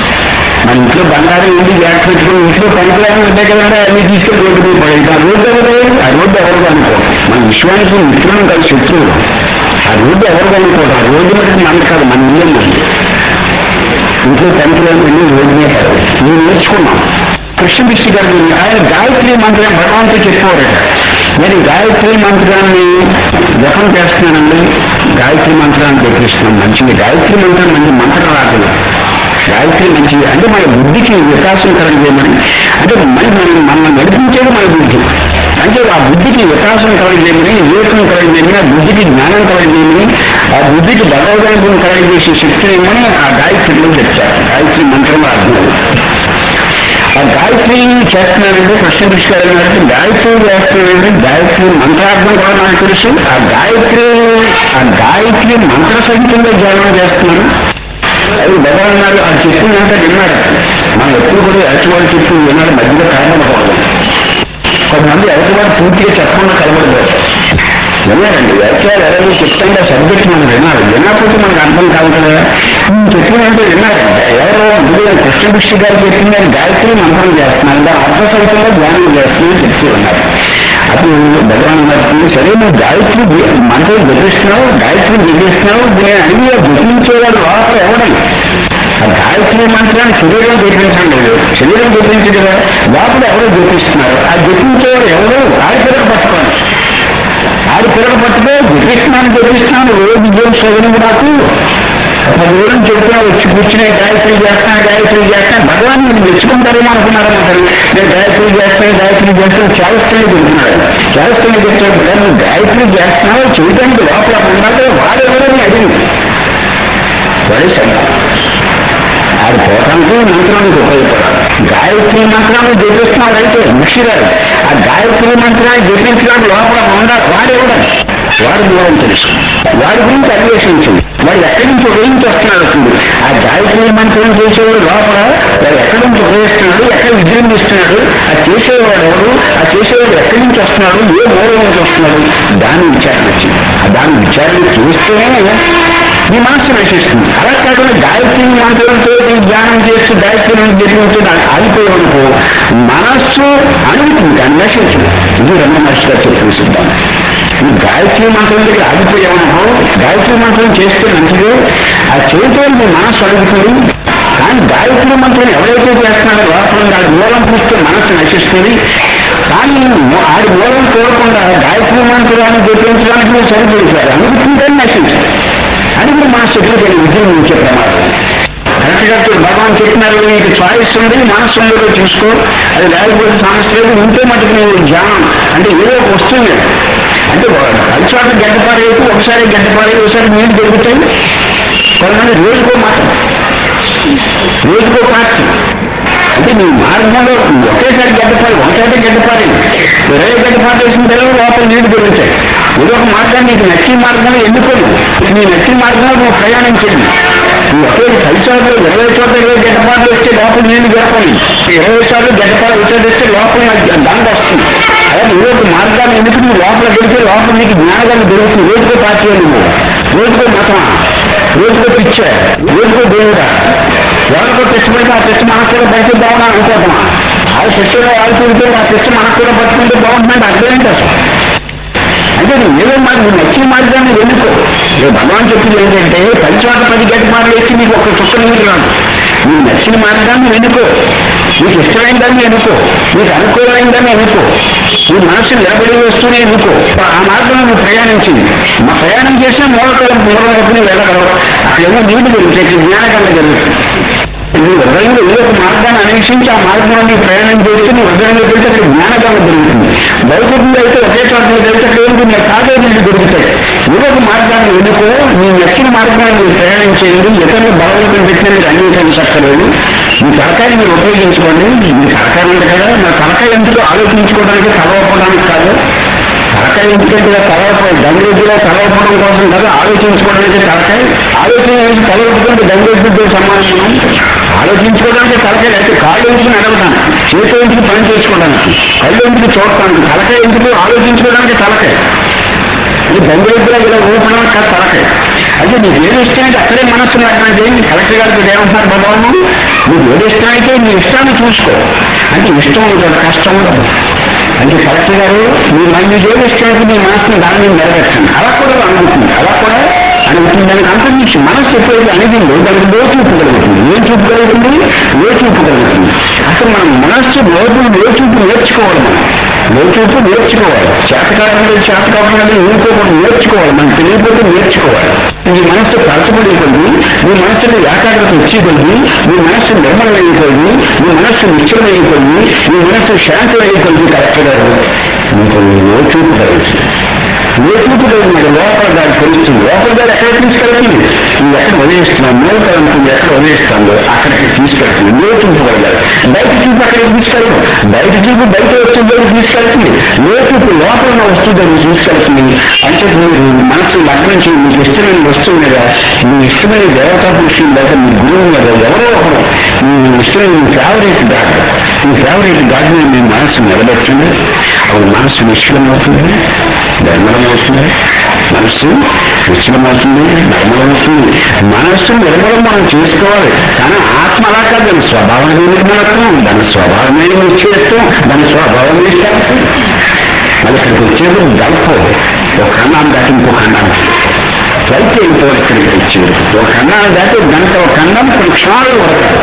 మన ఇంట్లో బంగారం ఏంటి జాగ్రత్త పెట్టుకుని ఇంట్లో పనికిరాని ఉంటాయి కదండి అన్ని తీసుకెళ్ళి రోడ్డు మీద పడేది ఆ రోడ్డు ఎవరు ఆ రోడ్డు ఎవరు అనుకో మన విశ్వానికి మిత్రులు కాదు శత్రువులు ఆ రోడ్డు ఎవరు అనుకోవడం ఆ రోడ్డు మటుకు మన కాదు మన ఇల్లు మంది ఇంట్లో పనికిరాని వెళ్ళి రోడ్డు మీద పడవు మేము నేర్చుకున్నాం కృష్ణమిశ్రి గారు ఆయన గాయత్రి మంత్రం భగవంతుడు చెప్పేవారట నేను గాయత్రి మంత్రాన్ని జపం చేస్తున్నానండి గాయత్రి మంత్రాన్ని చెప్పిస్తున్నాం మంచిది గాయత్రి మంత్రం మంచి మంత్రం రాదు గాయత్రి మంచిది అంటే మన బుద్ధికి వికాసం కలగజేయమని అంటే మరి మనం మనం నడిపించేది మన బుద్ధి అంటే ఆ బుద్ధికి వికాసం కలగజేయమని వివేకం కలగజేయమని ఆ బుద్ధికి జ్ఞానం కలగజేయమని ఆ బుద్ధికి భగవద్గీతం కలగజేసే శక్తిని ఇవ్వమని ఆ గాయత్రిలో చెప్తారు గాయత్రి మంత్రం అర్థం ఆ గాయత్రి చేస్తున్నానండి కృష్ణ గారు అన్నారంటే గాయత్రి చేస్తున్నానండి గాయత్రి మంత్రార్థం కూడా నాకు తెలుసు ఆ గాయత్రి ఆ గాయత్రి మంత్ర సహితంగా ధ్యానం చేస్తున్నాను అది భగవాన్ అన్నారు ఆ చెప్పిందంటే విన్నాడు మనం ఎప్పుడు కూడా ఎలక్ట్రివాడు చెప్పి విన్నాడు మధ్యలో కలబడకూడదు కొంతమంది ఎలక్ట్రివాడు పూర్తిగా చెప్పకుండా కలబడకూడదు విన్నారండి వ్యాఖ్యలు ఎవరైనా చెప్తుంటే సబ్జెక్ట్ మనం వినాలి వినకపోతే మనకు అర్థం కాదు కదా "ఉమ్, చెప్పినంటే విన్నారండి ఎవరో గురువు కృష్ణభిక్షి గారు చెప్పింది ఆయన గాయత్రి మంత్రం చేస్తున్నారు దాని అర్థ సహితంగా ధ్యానం చేస్తున్నాను చెప్తూ ఉన్నారు అప్పుడు భగవాన్ అన్నారు సరే నువ్వు గాయత్రి జ- మంత్రం జపిస్తున్నావు గాయత్రి జపిస్తున్నావు నేను అడిగి జపించేవాడు లోపల ఎవడని ఆ గాయత్రి మంత్రాన్ని శరీరం జపించడం లేదు శరీరం జపించదు కదా లోపల ఎవరో జపిస్తున్నారు ఆ జపించేవాడు ఎవరు ఆడి పిల్లలు పట్టుకోండి ఆడి పిల్లలు పట్టుకో జపిస్తున్నాను జపిస్తున్నాను రోజు విజయం సోదరుడు నాకు పదివేలు చెబుతున్నా వచ్చి కూర్చునే గాయత్రి చేస్తాను గాయత్రి చేస్తాను భగవాన్ మీరు మెచ్చుకుంటారేమో అనుకున్నారు అసలు నేను గాయత్రి చేస్తాను గాయత్రి చేస్తాను చేస్తానే చెబుతున్నాడు చేస్తానే చెప్తాడు "బిడ్డ, నువ్వు గాయత్రి చేస్తున్నావు చేయడానికి లోపల ఉండాలి వాడెవరని అడిగింది వాడే సరే ఆడు పోవటానికి మంత్రానికి ఉపయోగపడాలి గాయత్రి మంత్రాన్ని జపిస్తున్నాడు అయితే ముషి గారు ఆ గాయత్రి మంత్రాన్ని జపించడానికి లోపల ఉండాలి వాడు ఎవడాలి వాడు మూలం తెలుసు వాడి గురించి అన్వేషించింది వాడు ఎక్కడి నుంచి ఉదయించి వస్తున్నాడు అసలు ఆ గాయత్రి మంత్రం చేసేవాడు లోపల వాడు ఎక్కడి నుంచి ఉపయోగిస్తున్నాడు ఎక్కడ విజృంభిస్తున్నాడు ఆ చేసేవాడు ఎవడు ఆ చేసేవాడు ఎక్కడి నుంచి వస్తున్నాడు ఏ మూలం నుంచి వస్తున్నాడు దాని విచారణ వచ్చింది ఆ దాని విచారణ చూస్తేనే మీ మనస్సు నశిస్తుంది అలా కాకుండా గాయత్రి మంత్రంతో ధ్యానం చేస్తూ గాయత్రి జరిగించు ఆగిపోయేందుకు మనస్సు అణుగుతుంది కానీ నశించదు ఇది రమణ మహర్షి గారు చెప్పిన సిద్ధాంతం ఈ గాయత్రి మంత్రం దగ్గర ఆగిపోయామనుకో గాయత్రి మంత్రం చేస్తే మంచిది ఆ చేయటం మీ మనస్సు అడుగుతుంది కానీ గాయత్రి మంత్రం ఎవరైతే చేస్తున్నాడో లోపల ఆడి మూలం చూస్తే మనస్సు నశిస్తుంది కానీ ఆడి మూలం చూడకుండా గాయత్రి మంత్రాన్ని జపించడానికి నువ్వు సరిపడిపోయారు అనుకుంటే నశించదు అది కూడా మనస్సు ఎప్పుడు విజృంభించే ప్రమాదం కరెక్ట్ గా చూడు, భగవాన్ చెప్పినారు నీకు చాయిస్ ఉంది మనస్సు ఉండదో చూసుకో అది లేకపోతే సమస్య లేదు ఉంటే మటుకు నీవు ధ్యానం అంటే ఏదో ఒక వస్తుంది అంటే కలిసాట గడ్డపారేపు ఒకసారి గడ్డపారే ఒకసారి నీళ్ళు దొరుకుతాయి కొంతమంది రోజుకో మాట రోజుకో పార్టీ అంటే నీ మార్గంలో ఒకేసారి గడ్డపాలి ఒకసారి గడ్డపాలి ఇరవై గడ్డపాటు వేసిన తర్వాత లోపల నీళ్లు దొరుకుతాయి ఏదో ఒక మార్గాన్ని నీకు నచ్చిన మార్గంలో ఎన్నుకోదు నీ నచ్చిన మార్గంలో నువ్వు ప్రయాణించండి నువ్వు ఒకే పది సార్లు ఇరవై చోట్ల ఇరవై గడ్డపాట్లు వస్తే లోపల నీళ్లు దొరకాలి ఇరవై సార్లు గడ్డపాలు వచ్చేది వస్తే లోపల నాకు దండ వస్తుంది అదే ఏదో ఒక మార్గాన్ని ఎందుకు నువ్వు లోపల దొరికితే లోపల నీకు జ్ఞానగాన్ని దొరుకుతుంది రోజుకో పార్టీ నువ్వు రోజుకో మతమా రోజుకో పిచ్చ రోజుకో దేవుడా ఎవరికో పిచ్చ పడితే ఆ పిచ్చ మనకు కూడా పడుతుందామని అనుకోవటమా ఆ పిచ్చలో ఆడుతుంటే ఆ పిచ్చ మనకు కూడా పట్టుకుంటే బాగుంటుందంటే అర్థం ఏంటి అసలు అంటే నువ్వు ఏదో మాట నువ్వు నచ్చిన మార్గాన్ని ఎన్నుకో ఇక భగవాన్ చెప్పింది ఏంటంటే పది చోట పది గంట మాటలు వేసి నీకు ఒక చుక్క నీరు రాదు నీకు నచ్చిన మార్గాన్ని ఎన్నుకో నీకు ఇష్టమైన దాన్ని ఎన్నుకో నీకు అనుకూలమైన దాన్ని ఎన్నుకో నీ మనసు నిలబడి వస్తూనే ఎన్నుకో ఆ మార్గంలో నువ్వు ప్రయాణించింది మా ప్రయాణం చేసిన మూలకలం మూలకప్పుని వెళ్ళగలవు అక్కడ ఏమో నీళ్ళు జరుగుతాయి ఇక్కడ జ్ఞానకరణ జరుగుతుంది నువ్వు హృదయంలో ఏదో ఒక మార్గాన్ని అన్వేషించి ఆ మార్గంలో ప్రయాణం చేస్తే నీ హృదయంలో వెళ్తే అక్కడ జ్ఞానగానం దొరుకుతుంది భౌతికంగా అయితే ఒకే చోట మీద వెళ్తే అక్కడ ఏంటి నీ కాదే నీళ్ళు దొరుకుతాయి ఏదో ఒక మార్గాన్ని ఎన్నుకో నీ నచ్చిన మార్గాన్ని మీరు ప్రయాణం చేయండి ఇతరులు భగవంతుని పెట్టిన మీరు అంగీకరించక్కర్లేదు మీ తలకాయని మీరు ఉపయోగించుకోండి మీ తలకాయ ఉంది కదా నా తలకాయ ఎందుకు ఆలోచించుకోవడానికి తలవపోవడానికి కాదు తలకాయ ఎందుకంటే తలవపోయి గంగరెడ్డిలో తలవపోవడం కోసం కాదు ఆలోచించుకోవడానికి తలకాయ ఆలోచన చేసి తలవపుకుంటే గంగరెడ్డితో సమానం ఆలోచించుకోవడానికి తలకాయ అయితే కాళ్ళు ఎందుకు నడవటానికి చేతి ఎందుకు పని చేసుకోవడానికి కళ్ళు ఎందుకు చూడటానికి తలకాయ ఎందుకు ఆలోచించుకోవడానికి తలకాయ ఇది గంగరెడ్డిలో ఇలా ఊపడం కాదు తలకాయ అయితే నీకు ఏది ఇష్టమైతే అక్కడే మనస్సు లేకపోతే కలెక్టర్ గారికి ఏమంటున్నారు భగవాను నీకు ఏది ఇష్టమైతే నీ ఇష్టాన్ని చూసుకో అంటే ఇష్టం ఉంటుంది కష్టం ఉండదు అంటే కలెక్టర్ గారు మీ మీకు ఏది ఇష్టమైతే మీ మనసుని దాని మీద నెరవేర్చండి అలా కూడా అనుకుంటుంది అలా కూడా అడుగుతుంది దానికి అంతరించి మనస్సు ఎప్పుడైతే అడిగిందో దానికి లో చూపు కలుగుతుంది ఏ చూపు కలుగుతుంది లో చూపు కలుగుతుంది అసలు మనం మనస్సు లోపు లో చూపు నేర్చుకోవాలి మనం లో చూపు నేర్చుకోవాలి చేతకాలంలో చేతకాలంలో ఇంకోటి నేర్చుకోవాలి మనం తెలియకపోతే నేర్చుకోవాలి ఈ మనస్సు పరచబడి కొద్ది మీ మనస్సులో ఏకాగ్రత వచ్చి కొద్ది మీ మనస్సు నిర్మలమైన కొద్ది మీ మనస్సు నిశ్చలమైన కొద్ది మీ మనస్సు శాంతమైన కొద్ది కరెక్ట్ గారు మీకు లో చూపు కలుగుతుంది లోపలికి వెళ్ళినాడు లోపల దాన్ని తెలుస్తుంది లోపల దాన్ని ఎక్కడ తీసుకెళ్తుంది నువ్వు ఎక్కడ వదిలేస్తున్నావు మూలకలంతుంది ఎక్కడ వదిలేస్తాను అక్కడికి తీసుకెళ్తుంది లోతుంపు వెళ్ళాలి బయట చూపు అక్కడికి తీసుకెళ్తాం బయట చూపు బయట వస్తువు తీసుకెళ్తుంది లోతుంపు లోపల ఉన్న వస్తువు దాన్ని తీసుకెళ్తుంది అంటే మీరు మనసు లగ్నం చేయి మీకు ఇష్టమైన వస్తువు మీద మీ ఇష్టమైన దేవతా పురుషులు లేదా మీ గురువు మీద ఎవరో ఒకరు మీ ఇష్టమైన మీ ఫేవరెట్ గాడ్ మీ ఫేవరెట్ గాడ్ మీద మీ మనసు నిలబెట్టండి అప్పుడు మనసు నిశ్చలమవుతుంది నిర్మలమవుతుంది మనస్సు నిశ్చలమవుతుంది నిర్మలమవుతుంది మనస్సు నిర్మలం మనం చేసుకోవాలి కానీ ఆత్మ అలా కాదు దాని స్వభావమే నిర్మలత్వం దాని స్వభావమే నిశ్చయత్వం దాని స్వభావమే శాంతం మళ్ళీ ఇక్కడికి వచ్చేది గల్పం ఒక ఖండాన్ని దాటి ఇంకో ఖండానికి ఫ్లైట్ వెళ్ళిపోవాలి ఇక్కడికి వచ్చేది ఒక ఖండాన్ని దాటి గంట ఒక ఖండం కొన్ని క్షణాలు పడతారు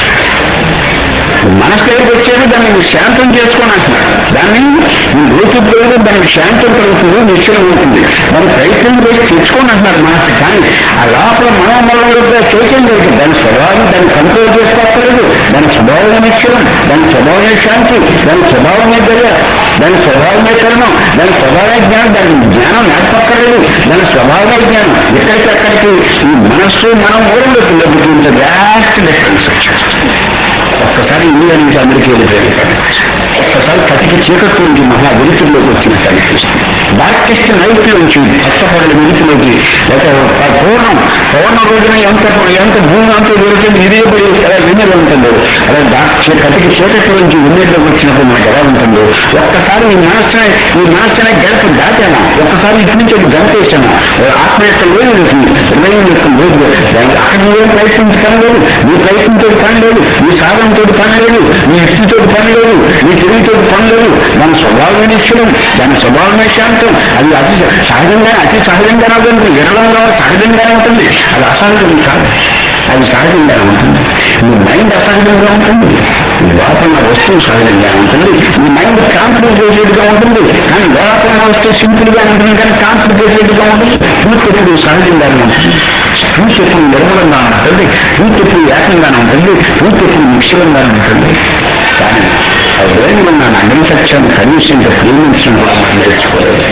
మనసు దగ్గరికి వచ్చేది దాన్ని మీరు శాంతం చేసుకొని అంటున్నాడు దాన్ని మీ లోతుపోయేది దానికి శాంతం కలుగుతుంది నిశ్చయం ఉంటుంది దాని ప్రయత్నం చేసి తెచ్చుకొని అంటున్నారు మనసు కానీ ఆ లోపల మనోమలంలో చైతన్యం జరుగుతుంది దాని స్వభావం దాన్ని కంట్రోల్ చేసుకోక్కర్లేదు దాని స్వభావమే నిశ్చయం దాని స్వభావమే శాంతి దాని స్వభావమే దయ దాని స్వభావమే కరణం దాని స్వభావమే జ్ఞానం దాని జ్ఞానం నేర్పక్కర్లేదు దాని స్వభావమే జ్ఞానం ఎక్కడికి అక్కడికి ఈ మనస్సు మనం ఊరంలోకి లభించే వ్యాస్ట్ డిఫరెన్స్ వచ్చేస్తుంది ఒక్కసారి ఇండియా నుంచి అమెరికా వెళ్ళిపోయాను ఒక్కసారి కటికి చీకటి నుంచి మహా వెలుతుల్లోకి వచ్చిన కనిపిస్తుంది డార్కెస్ట్ నైట్ నుంచి కష్టపడిన వెలుతులోకి లేకపోతే పూర్ణం పూర్ణ రోజున ఎంత ఎంత భూమి అంతా వెళుతుంది ఇదే పడి ఎలా వెన్నెల ఉంటుందో అలా డార్క్ కటికి చీకటి నుంచి వెన్నెల్లోకి వచ్చినప్పుడు మనకు ఎలా ఉంటుందో ఒక్కసారి ఈ మనస్సునే ఈ మనస్సునే గడప దాటాను ఒక్కసారి ఇటు నుంచి అది గంటేశాను ఆత్మ యొక్క లేదు హృదయం యొక్క లేదు దానికి అక్కడ నువ్వేం ప్రయత్నించడం లేదు నీ ప్రయత్నంతో పని లేదు నీ సాధనతో పని లేదు నీ యుక్తితో పని లేదు నీ తెలివితో పని లేదు దాని స్వభావమే నిశ్చలం దాని స్వభావమే శాంతం అది అతి సహజంగా అతి సహజంగానే ఉంటుంది విరళంగా సహజంగానే ఉంటుంది అది అసహజం కాదు అది సహజంగానే ఉంటుంది మీ మైండ్ అసహజంగా ఉంటుంది మీ లోపల ఉన్న వస్తువు సహజంగా ఉంటుంది మీ మైండ్ కాంప్లికేటెడ్ గా ఉంటుంది కానీ లోపల ఉన్న వస్తువు సింపుల్ గా ఉంటుంది కానీ కాంప్లికేటెడ్ గా ఉంటుంది ట్రూత్ ఎప్పుడు సహజంగానే ఉంటుంది ట్రూత్ ఎప్పుడు నిర్మలంగా ఉంటుంది ట్రూత్ ఎప్పుడు ఏకంగానే ఉంటుంది ట్రూత్ ఎప్పుడు నిక్షలంగానే ఉంటుంది కానీ ఆ వేణువు నా అగ్ని సత్యాన్ని కనీసం ఇంత ప్రేమించడం కూడా మనం నేర్చుకోలేదు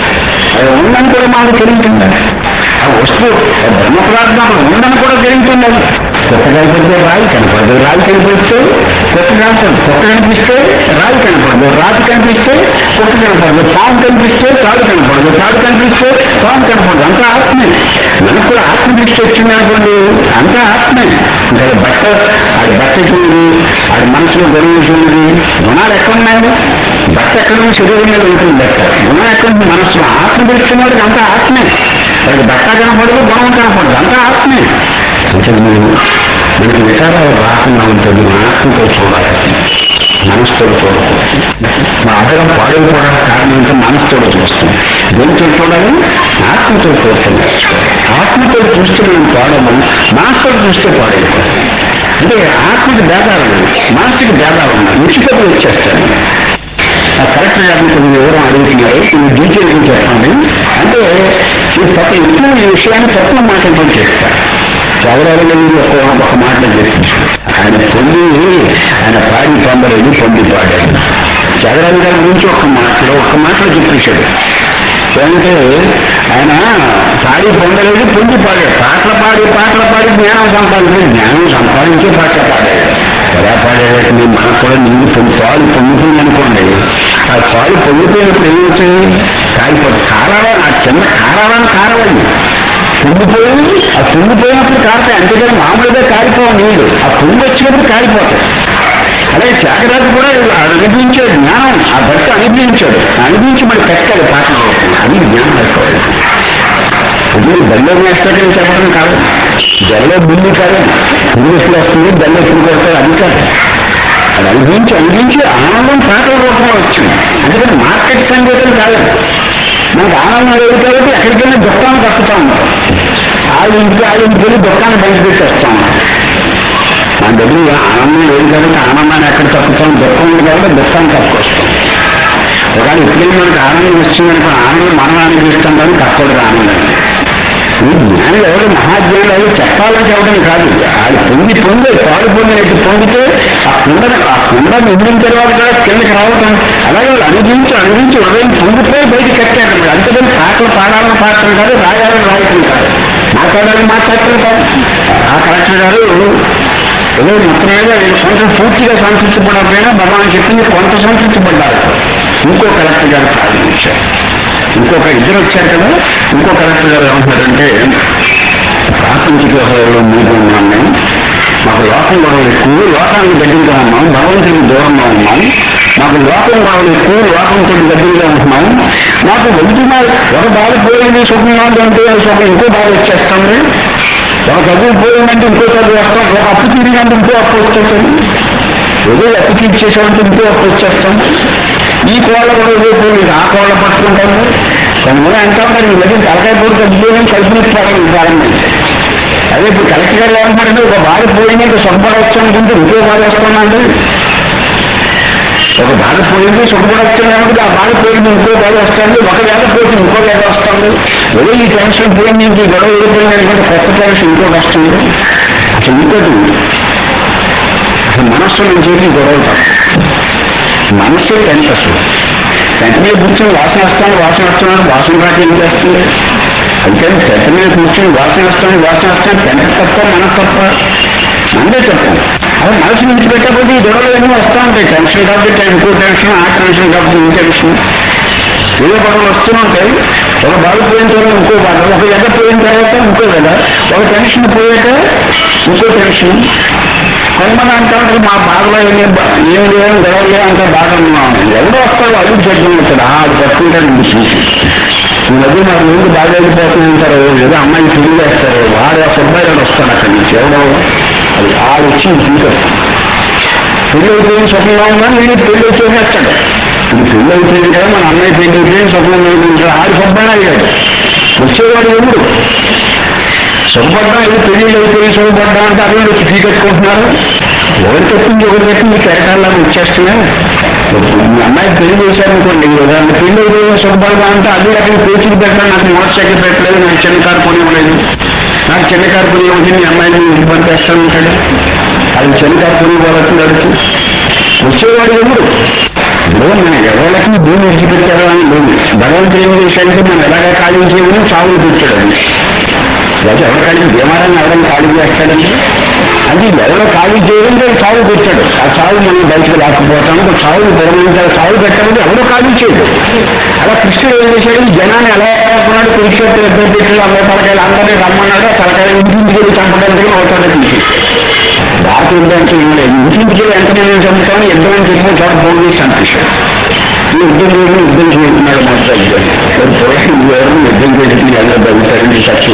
అది ఉందని కూడా మాకు తెలియకుండా ఆ వస్తువు ఆ బ్రహ్మ పదార్థాలు ఉందని కూడా తెలియకుండా కొత్త కనిపిస్తే రాయి కనపడదు రాయి కనిపిస్తే కొత్త కనపడదు కొత్త కనిపిస్తే రాయి కనపడదు రాతి కనిపిస్తే కొత్త కనపడదు పాము కనిపిస్తే తాడు కనపడదు తాడు కనిపిస్తే పాము కనపడదు అంతా ఆత్మే మనకు కూడా ఆత్మ దృష్టి వచ్చింది అనుకోండి అంతా ఆత్మే ఇంకా బట్ట అది బట్ట చూడు అది మనసులో గొడవ చూడు గుణాలు ఎక్కడున్నాయి బట్ట ఎక్కడ ఉంది శరీరం మీద ఉంటుంది బట్ట గుణం ఎక్కడ ఉంది మనసులో ఆత్మ దృష్టి వాడికి అంతా ఆత్మే వాడికి బట్ట కనపడదు గుణం కనపడదు అంతా ఆత్మే అంటే మీరు మనకి విచారాలు రాకుండా ఉంటుంది మన ఆత్మతో చూడాలి మనసుతో చూడకూడదు మా అదనం పాడైపోవడానికి కారణం ఏంటంటే మనసుతో చూస్తాం దేనితో చూడాలి ఆత్మతో చూస్తాం ఆత్మతో చూస్తే మనం పాడము మనసుతో చూస్తే పాడైపోతాం అంటే ఆత్మకి భేదాలు ఉన్నాయి మనసుకి భేదాలు ఉన్నాయి ఉచితంగా వచ్చేస్తాను ఆ కలెక్టర్ గారిని కొన్ని వివరం అడుగుతున్నారు కొన్ని డీటెయిల్ గా చెప్పండి అంటే ఈ తప్ప ఎక్కువ ఈ విషయాన్ని తక్కువ మాటలతో చెప్తారు ఎవరెవరు ఒక ఒక మాట చెప్పించారు ఆయన పొంది ఆయన పాడి పొందలేదు పొంది పాడాడు చదరాజు గారి గురించి ఒక మాటలో ఒక మాటలో చెప్పేశాడు ఏమంటే ఆయన పాడి పొందలేదు పొంది పాడాడు పాటలు పాడి పాటలు పాడి జ్ఞానం సంపాదించి జ్ఞానం సంపాదించే పాటలు పాడాడు ఎలా పాడేటండి మనకు కూడా నీళ్ళు పొంది పాలు పొందుతుంది అనుకోండి ఆ పాలు పొంగిపోయినప్పుడు ఏమవుతుంది కాలిపోతుంది కారాల ఆ చిన్న కారాలని కారవండి పొంగిపోయి ఆ పొంగిపోయినప్పుడు కారుతాయి అంతేకాని మామూలుగా కారిపోవు నీళ్ళు ఆ పొంగి వచ్చినప్పుడు కారిపోతాయి అలాగే త్యాగరాజు కూడా అనిపించే జ్ఞానం ఆ భర్త అనిపించాడు అనిపించి మరి కట్టాడు పాటలు అది జ్ఞానం ఎక్కువ ఇప్పుడు బల్లో వేస్తాడని చెప్పడం కాదు జల్లో బిల్లు కాదు ఇంగ్లీష్లో వస్తుంది బల్లో ఎప్పుడు కొడతాడు అది కాదు అది అనిపించి అనిపించి ఆనందం పాటల రూపంలో వచ్చింది అందుకని మార్కెట్ సంగీతం కాదు మనకు ఆనందం లేదు కాబట్టి ఎక్కడికైనా దుఃఖాన్ని తప్పుతూ ఉంటాం వాళ్ళ ఇంటికి వాళ్ళ ఇంటికి వెళ్ళి దుఃఖాన్ని బయట పెట్టేస్తూ ఉంటాం మన దగ్గర ఆనందం లేదు కాబట్టి ఆనందాన్ని ఎక్కడ తప్పుతాం దుఃఖం ఉంది కాబట్టి దుఃఖాన్ని తప్పుకొస్తాం ఒకవేళ ఎప్పుడైనా మనకు ఆనందం వచ్చిందనుకో ఆనందం మనం అనిపిస్తాం కానీ తప్పకూడదు ఆనందం ఈ జ్ఞానులు ఎవరు మహాజ్ఞానులు ఎవరు చెప్పాలని చెప్పడం కాదు అది పొంగి పొంగి పాడు పొందినట్టు పొంగితే ఆ కుండ ఆ కుండ నిండిన తర్వాత కూడా కిందకి రావటం అలాగే వాళ్ళు అనుభవించి అనుభవించి ఉదయం పొంగిపోయి బయటికి కట్టారు అంతేకాని పాటలు పాడాలని పాడటం కాదు రాయాలని రాయటం కాదు మాట్లాడాలని మాట్లాడటం కాదు ఆ కలెక్టర్ గారు ఏదో మొత్తం మీద వీళ్ళు కొంత పూర్తిగా సంతృప్తి పడకపోయినా భగవాన్ చెప్పింది కొంత సంతృప్తి పడ్డారు ఇంకో కలెక్టర్ గారు ప్రారంభించారు ఇంకొక ఇద్దరు వచ్చారు కదా ఇంకో కలెక్టర్ గారు ఏమంటారంటే ప్రాపంచిక వ్యవహారంలో మూడు ఉన్నాం మేము మాకు లోకం గొడవలు ఎక్కువ లోకానికి దగ్గరగా ఉన్నాం భగవంతుడికి దూరంగా ఉన్నాం మాకు లోకం గొడవలు ఎక్కువ లోకంతో దగ్గరగా ఉంటున్నాం మాకు ఒంటి మా- ఒక బాధ పోయింది సుఖంగా ఉందంటే సుఖం ఇంకో బాధ వచ్చేస్తుంది ఒక చదువు పోయిందంటే ఇంకో చదువు వస్తాం ఒక అప్పు తీరినంటే ఇంకో అప్పు వచ్చేస్తుంది ఏదో అప్పు తీర్చేసామంటే ఇంకో అప్పు వచ్చేస్తాం ఈ కోళ్ళ కూడా పోయింది ఆ కోళ్ళ పట్టుకుంటాము కొంతమంది అంటా ఉంటారు ఈ మధ్య తలకాయ పొడి తగ్గిపోయింది కల్పించుకోవడం ప్రారంభం అదే ఇప్పుడు కలెక్టర్ గారు ఏమంటారంటే ఒక బాధ పోయింది ఇంకా సుఖపడవచ్చు అనుకుంటే ఇంకో బాధ వస్తుందండి ఒక బాధ పోయింది సుఖపడవచ్చు అనుకుంటే ఆ బాధ పోయింది ఇంకో బాధ వస్తుంది ఒక వేళ పోయింది ఇంకో వేళ వస్తుంది ఏదో ఈ టెన్షన్ పోయింది ఇంక ఈ గొడవ వెళ్ళిపోయింది అనుకుంటే కొత్త టెన్షన్ ఇంకోటి వస్తుంది అసలు ఇంకోటి అసలు మనస్సు నుంచి ఈ గొడవ తప్పు మనస్సు టెన్త్ అసలు టెన్త్ మీద కూర్చొని వాసన వస్తాను వాసన వస్తున్నాను వాసన రాక ఏం చేస్తుంది అందుకని టెన్త్ మీద కూర్చొని వాసన వస్తాను వాసన వస్తాను టెన్త్ తప్ప మనసు తప్ప మనదే తప్పు అదే మనసు నుంచి పెట్టకపోతే ఈ గొడవలు ఏమో వస్తూ ఉంటాయి టెన్షన్ కాబట్టి ఇంకో టెన్షన్ ఆ టెన్షన్ కాబట్టి ఈ టెన్షన్ ఏదో గొడవలు వస్తూ ఉంటాయి ఒక బాధ పోయిన తర్వాత ఇంకో బాధ ఒక ఎద పోయిన తర్వాత ఇంకో ఎద ఒక టెన్షన్ పోయాక ఇంకో టెన్షన్ కొంతమంది అంటా ఉంటారు మా బాధలో ఏమి ఏం లేదు గొడవలు లేవు అంతా బాగా ఉన్నాం ఎవడో వస్తాడు అడుగు చెడ్డం అవుతాడు ఆ అది పట్టుకుంటాడు ఇది చూసి ఈ మధ్య నాకు ముందు బాగా వెళ్ళిపోతుంది అంటారు ఏదో అమ్మాయిని పెళ్లి చేస్తారు వాడు ఆ సుబ్బాయి గారు వస్తాడు అక్కడి నుంచి ఎవడో అది ఆడు వచ్చి ఇంకొకరు పెళ్లి అయిపోయిన సుఖంగా ఉందని వీడు పెళ్లి చేసేస్తాడు ఇది పెళ్లి అయిపోయింది కదా మన అన్నయ్య పెళ్లి అయిపోయింది సుఖంగా ఉంటాడు ఆడి సుబ్బాయి అడిగాడు వచ్చేవాడు ఎప్పుడు సుఖపడ్డా ఇది పెళ్లి అయిపోయి సుఖపడ్డా అంటే అదే వచ్చి ఫీ కట్టుకుంటున్నారు ఎవరు తప్పింది ఒకరు తప్పింది కెరటాల్లాగా వచ్చేస్తున్నాయి మీ అమ్మాయి పెళ్లి చేశారనుకోండి దాన్ని పెళ్లి అయిపోయి సుఖపడదా అంటే అదే అక్కడ పేచీకి పెట్టడం నాకు మోటార్ సైకిల్ పెట్టలేదు నాకు చిన్న కారు కొనివ్వలేదు నాకు చిన్న కారు కొనివ్వండి మీ అమ్మాయిని ఇంటికి పంపేస్తాను అంటాడు అది చిన్న కారు కొనివ్వాలని అడుగుతూ వచ్చేవాడు ఎవరు ఇప్పుడు మన ఎవరికి భూమి విడిచిపెట్టారు అని భూమి భగవంతుడు ఏం చేశాడంటే మనం ఎలాగా ఖాళీ చేయమని సాగులు పెట్టాడు లేకపోతే ఎవరు ఖాళీ భీమారాన్ని ఎవరైనా ఖాళీ చేస్తాడంటే అది ఎవరో ఖాళీ చేయడం సాగు పెట్టాడు ఆ సాగు మనం బయటకు లేకపోతాం సాగు బలమైన సాగు పెట్టాలంటే ఎవరో ఖాళీ చేయడు అలా కృష్ణుడు ఏం చేశాడు జనాన్ని ఎలా అనుకున్నాడు కురిచేట్టు ఇద్దరు పెట్టాడు అందరూ తలకాయలు అందరినీ రమ్మన్నాడు ఆ తలకాయలు ఇంటింటికి వెళ్ళి చంపడానికి అవుతాడు తీసేసాడు రాత్రి యుద్ధానికి ఇంటింటికి వెళ్ళి ఎంతమంది చంపుతాను యుద్ధం చెప్పిన చోట ఫోన్ చేసి చంపేశాడు ఈ యుద్ధం చేయడం యుద్ధం చేస్తున్నాడు మొత్తం ఎవరు యుద్ధం చేసి ఎలా తగ్గుతారని చచ్చి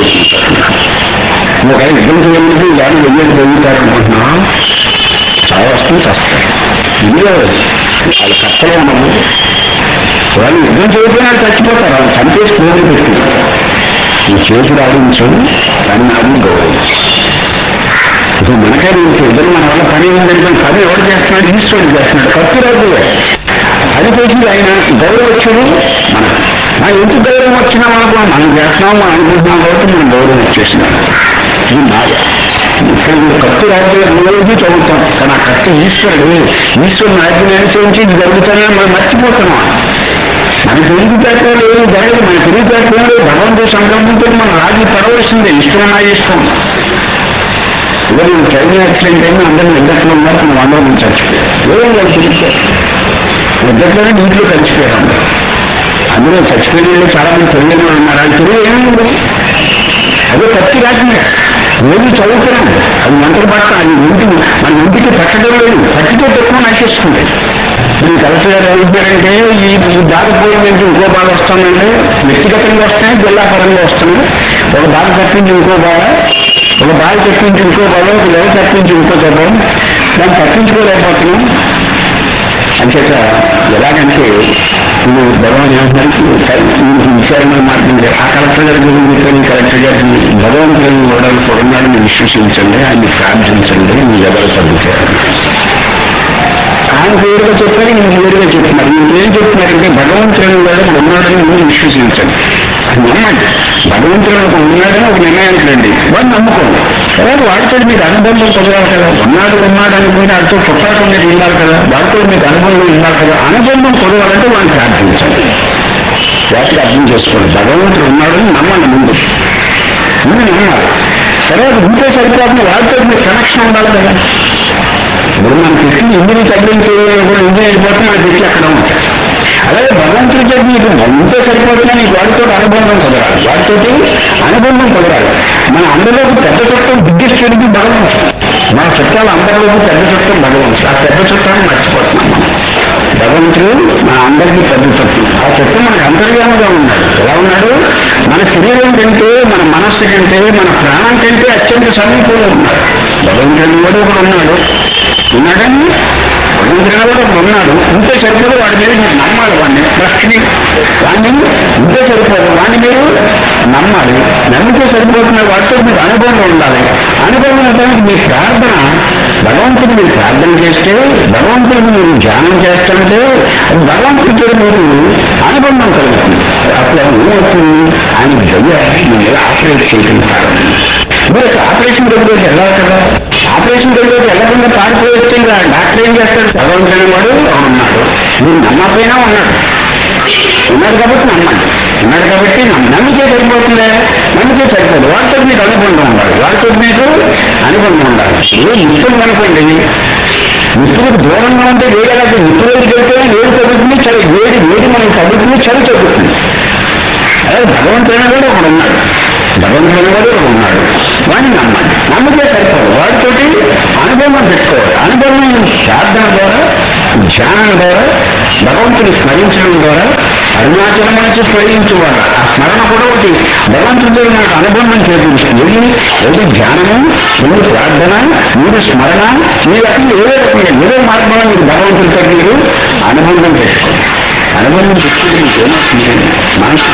ఒక యుద్ధం చేయడానికి దాని వెయ్యి తగ్గుతారనుకుంటున్నా చాలా వస్తుంది చస్తాడు ఇది ఎవరు అది కష్టలో ఉన్నది వాళ్ళు యుద్ధం చేయకపోయినా చచ్చిపోతారు వాళ్ళు చంపేసి కోరి పెట్టి ఈ చేతులు ఆడించు దాన్ని ఆడి గౌరవించు ఇప్పుడు మనకే తెలుసు ఇద్దరు మన వల్ల పని ఏంటంటే పని ఎవరు చేస్తున్నాడు ఈశ్వరుడు చేస్తున్నాడు ఖర్చు రాదు అది చేసింది ఆయన గౌరవం వచ్చేది మనకు మన ఎందుకు గౌరవం వచ్చినా మనకు మనం చేస్తున్నాం మనం అనుకుంటున్నాం కాబట్టి మనం గౌరవం వచ్చేసినాం ఇది నాయ ఇక్కడ మీరు కత్తి రాజు రోజు చదువుతాం కానీ ఆ కత్తి ఈశ్వరుడు ఈశ్వరుని ఆజ్ఞని అనుసరించి ఇది జరుగుతానని మనం మర్చిపోతున్నాం మన తెలివితేటలు ఏమి జరగదు మన తెలివితేటలు భగవంతుడి సంకల్పంతో మనం రాజు పడవలసిందే ఇష్టం నా ఇష్టం ఇదే నేను ట్రైన్ యాక్సిడెంట్ అయినా అందరూ నిద్దట్లో ఉన్నారు మన వందల నుంచి చచ్చిపోయారు ఏదో వాళ్ళు తెలిసారు నిద్దట్లోనే నీటిలో కలిసిపోయారు అందరూ అందులో చచ్చిపోయిన వాళ్ళు చాలా మంది తెలియని వాళ్ళు ఉన్నారు అది తెలియ ఏముంది అదే పచ్చి రాసింది రోజు చదువుతున్నాం అది మంటలు పడతాం అది ఇంటి మన ఇంటికి పట్టడం లేదు పట్టితో ఎక్కువ నశిస్తుంది ఇప్పుడు కలెక్టర్ గారు ఏమంటారంటే ఈ ఈ బాధ పోయిందంటే ఇంకో బాధ వస్తుందంటే వ్యక్తిగతంగా వస్తాయి జిల్లా పరంగా వస్తున్నాయి ఒక బాధ తప్పించి ఇంకో బాధ ఒక బాధ తప్పించి ఇంకో బాధ ఒక నెల తప్పించి ఇంకో దెబ్బ దాన్ని తప్పించుకోలేకపోతున్నాం అంచేత ఎలాగంటే నువ్వు భగవాన్ ఏమంటున్నారు విచారణ మాట్లాడి ఆ కలెక్టర్ గారి గురించి చెప్పాను కలెక్టర్ గారిని భగవంతుని కూడా ఉన్నాడని విశ్వసించండి ఆయన్ని ప్రార్థించండి మీ ఎవరు తగ్గుతారు ఆయన పేరుగా చెప్పారు ఈయన పేరుగా చెప్తున్నారు ఈయన ఏం చెప్తున్నారంటే భగవంతుని కూడా ఉన్నాడని మీరు విశ్వసించండి అది నమ్మండి భగవంతుడు ఒక ఉన్నాడని ఒక నిర్ణయానికి రండి వాడు నమ్ముకోండి తర్వాత వాడితో మీకు అనుబంధం కుదరాలి కదా ఉన్నాడు ఉన్నాడు అనుకుంటే వాడితో పుట్టాక మీరు ఉండాలి కదా వాడితో మీకు అనుబంధం ఉండాలి కదా అనుబంధం కుదరాలంటే వాడిని ప్రార్థించండి జాతికి అర్థం చేసుకోండి భగవంతుడు ఉన్నాడని నమ్మండి ముందు ముందు నమ్మాలి తర్వాత ఉంటే సరిపోతుంది వాడితో మీకు కనెక్షన్ ఉండాలి కదా ఇప్పుడు మన పెట్టి ఇంజిని తగ్గించే కూడా ఇంజిన్ అయిపోతే మన పెట్టి అక్కడ ఉంటాయి అలాగే భగవంతుడి చెప్పి నీకు ఉంటే సరిపోతున్నా నీకు వాడితో అనుబంధం కుదరాలి వాడితో అనుబంధం కుదరాలి మన అందరిలోకి పెద్ద చుట్టం బిగ్గెస్ట్ ఎడిగి భగవంతుడు మన చుట్టాలు అందరిలోకి పెద్ద చుట్టం భగవంతుడు ఆ పెద్ద చుట్టాన్ని మర్చిపోతున్నాం మనం భగవంతుడు మన అందరికీ పెద్ద చుట్టం ఆ చుట్టం మనకు అంతర్యాముగా ఉన్నాడు ఎలా ఉన్నాడు మన శరీరం కంటే మన మనస్సు కంటే మన ప్రాణం కంటే అత్యంత సమీపంలో ఉన్నాడు భగవంతుడు కూడా ఒకడు ఉన్నాడు ఉన్నాడని భగవంతుడు కూడా ఒకడు ఉన్నాడు ఉంటే సరిపోదు వాడి మీద మీరు నమ్మాలి వాడిని ప్రశ్ని వాడిని ఉంటే సరిపోదు వాడిని మీరు నమ్మాలి నమ్మితే సరిపోతున్న వాటితో మీకు అనుభవం ఉండాలి అనుభవం ఉండడానికి మీ ప్రార్థన భగవంతుడు మీరు ప్రార్థన చేస్తే భగవంతుడిని మీరు ధ్యానం చేస్తుంటే అది భగవంతుడితో మీరు అనుబంధం కలుగుతుంది అప్పుడు అది ఏమవుతుంది ఆయన దయ్య మీ మీద ఆపరేట్ చేయడం ప్రారంభం మీరు అసలు ఆపరేషన్ దగ్గరికి వెళ్ళాలి కదా ఆపరేషన్ దగ్గరికి వెళ్ళకుండా పారిపోయి ఇంకా డాక్టర్ ఏం చేస్తాడు భగవంతుని వాడు ఉన్నాడు మీరు నమ్మకపోయినా ఉన్నాడు ఉన్నాడు కాబట్టి నమ్మండి ఉన్నాడు కాబట్టి నమ్మ- నమ్మితే సరిపోతుందే నమ్మితే సరిపోదు వాటితో మీకు అనుబంధం ఉండాలి వాటితో మీకు అనుబంధం ఉండాలి ఇప్పుడు నిప్పులు అనుకోండి నిప్పులకు దూరంగా ఉంటే వేడి ఎలా నిప్పు వేడికి వెళ్తే వేడి తగ్గుతుంది చలి వేడి వేడి మనకి తగ్గుతుంది చలి తగ్గుతుంది అదే భగవంతుని కూడా ఒకడు ఉన్నాడు భగవంతుని కూడా ఒకడు ఉన్నాడు వాడిని నమ్మండి నమ్మితే సరిపోదు వాడితోటి అనుభవం పెట్టుకోవాలి అనుభవం ప్రార్థన ద్వారా ధ్యానం ద్వారా భగవంతుని స్మరించడం ద్వారా అరుణాచలం నుంచి స్మరించేవాడు ఆ స్మరణ కూడా ఒకటి భగవంతుడితో నాకు అనుబంధం చేకూరుస్తుంది ఏది ఏది ధ్యానము మూడు ప్రార్థన మూడు స్మరణ ఈ రకంగా ఏదో రకంగా ఏదో మార్గంలో మీరు భగవంతుడితో మీరు అనుబంధం పెట్టుకోండి అనుబంధం పెట్టుకుంటే మీకు ఏమవుతుంది మనసు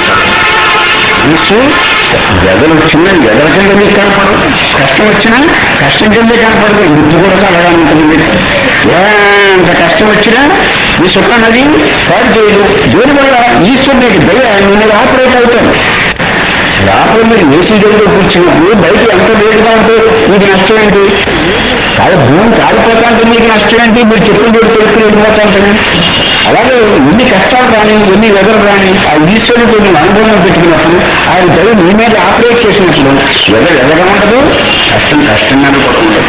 మనసు ఎదలు వచ్చినా ఎదల కింద మీకు కనపడదు కష్టం వచ్చినా కష్టం కిందే కనపడదు మృతి కూడా అలాగే ఉంటుంది ఎంత కష్టం వచ్చినా ఈ సుఖం అది పాడు చేయదు దీనివల్ల ఈశ్వరుడికి దయ నేను ఆపరేట్ అవుతాను లోపల మీరు ఏసీ గదిలో కూర్చున్నప్పుడు బయట ఎంత వేడిగా ఉంటే మీకు నష్టం ఏంటి కాదు భూమి కాలిపోతా అంటే మీకు నష్టం ఏంటి మీరు చెప్పులు పెట్టి పెట్టుకుని వెళ్ళిపోతా ఉంటుంది అలాగే ఎన్ని కష్టాలు రాని ఎన్ని వెదలు రాని ఆ ఈశ్వరుడు మీరు అనుభవం పెట్టుకున్నప్పుడు ఆయన దయ మీ మీద ఆపరేట్ చేసినప్పుడు వెదర్ ఎదగా ఉండదు కష్టం కష్టంగానే కూడా ఉండదు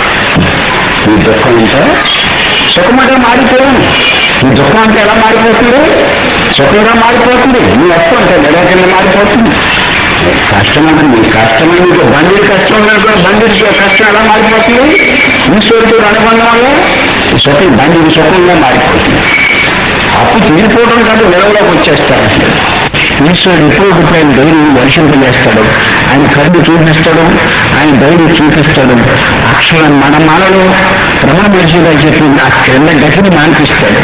ఈ దుఃఖం అంతా సుఖముగా మారిపోయాను ఈ దుఃఖం అంటే ఎలా మారిపోతుంది సుఖంగా మారిపోతుంది నీ అర్థం అంటే నెల కింద మారిపోతుంది కష్టం అంటే మీ కష్టం మీకు బండికి కష్టం ఉందనుకో బండికి కష్టం ఎలా మారిపోతుంది ఈశ్వరుడు అనుబంధం వల్ల సుఖం బండికి సుఖంగా మారిపోతుంది అప్పు తీరిపోవడం కాదు నిలవలోకి వచ్చేస్తారు ఈశ్వరుడు ఇప్పుడు ఇప్పుడు ఆయన ధైర్యం వర్షింపజేస్తాడు ఆయన కరుడు చూపిస్తాడు ఆయన ధైర్యం చూపిస్తాడు అక్షరం మన మాలలో రమణ మహర్షి గారు చెప్పింది ఆ క్రింద గతిని మాన్పిస్తాడు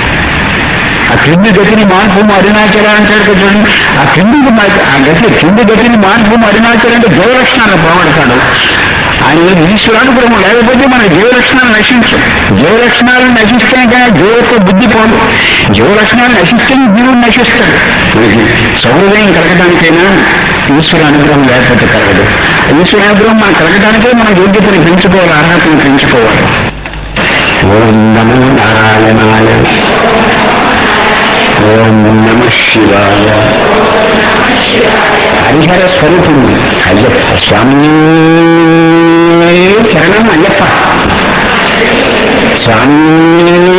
ఆ క్రింది గతిని మార్పు అరుణాచల అంటాడు కదా చూడండి ఆ క్రిందికి మా- ఆ గతి కింది గతిని మార్పు అరుణాచల అంటే జీవలక్షణాలు పోగొడతాడు ఆయన ఈశ్వరానుగ్రహం లేకపోతే మన జీవలక్షణాలు నశించు జీవలక్షణాలు నశిస్తే కానీ జీవత్వ బుద్ధి పోదు జీవలక్షణాలు నశిస్తే జీవుడు నశిస్తాడు మనకి సౌహృదయం కలగడానికైనా ఈశ్వర అనుగ్రహం లేకపోతే కలగదు ఈశ్వర అనుగ్రహం మనకు కలగడానికే మన యోగ్యతను పెంచుకోవాలి అర్హతను పెంచుకోవాలి ఓం నమో నారాయణాయ ఓం నమ శివాయ హరిహర స్వరూపుడు అయ్యప్ప స్వామి శరణం అయ్యప్ప స్వామి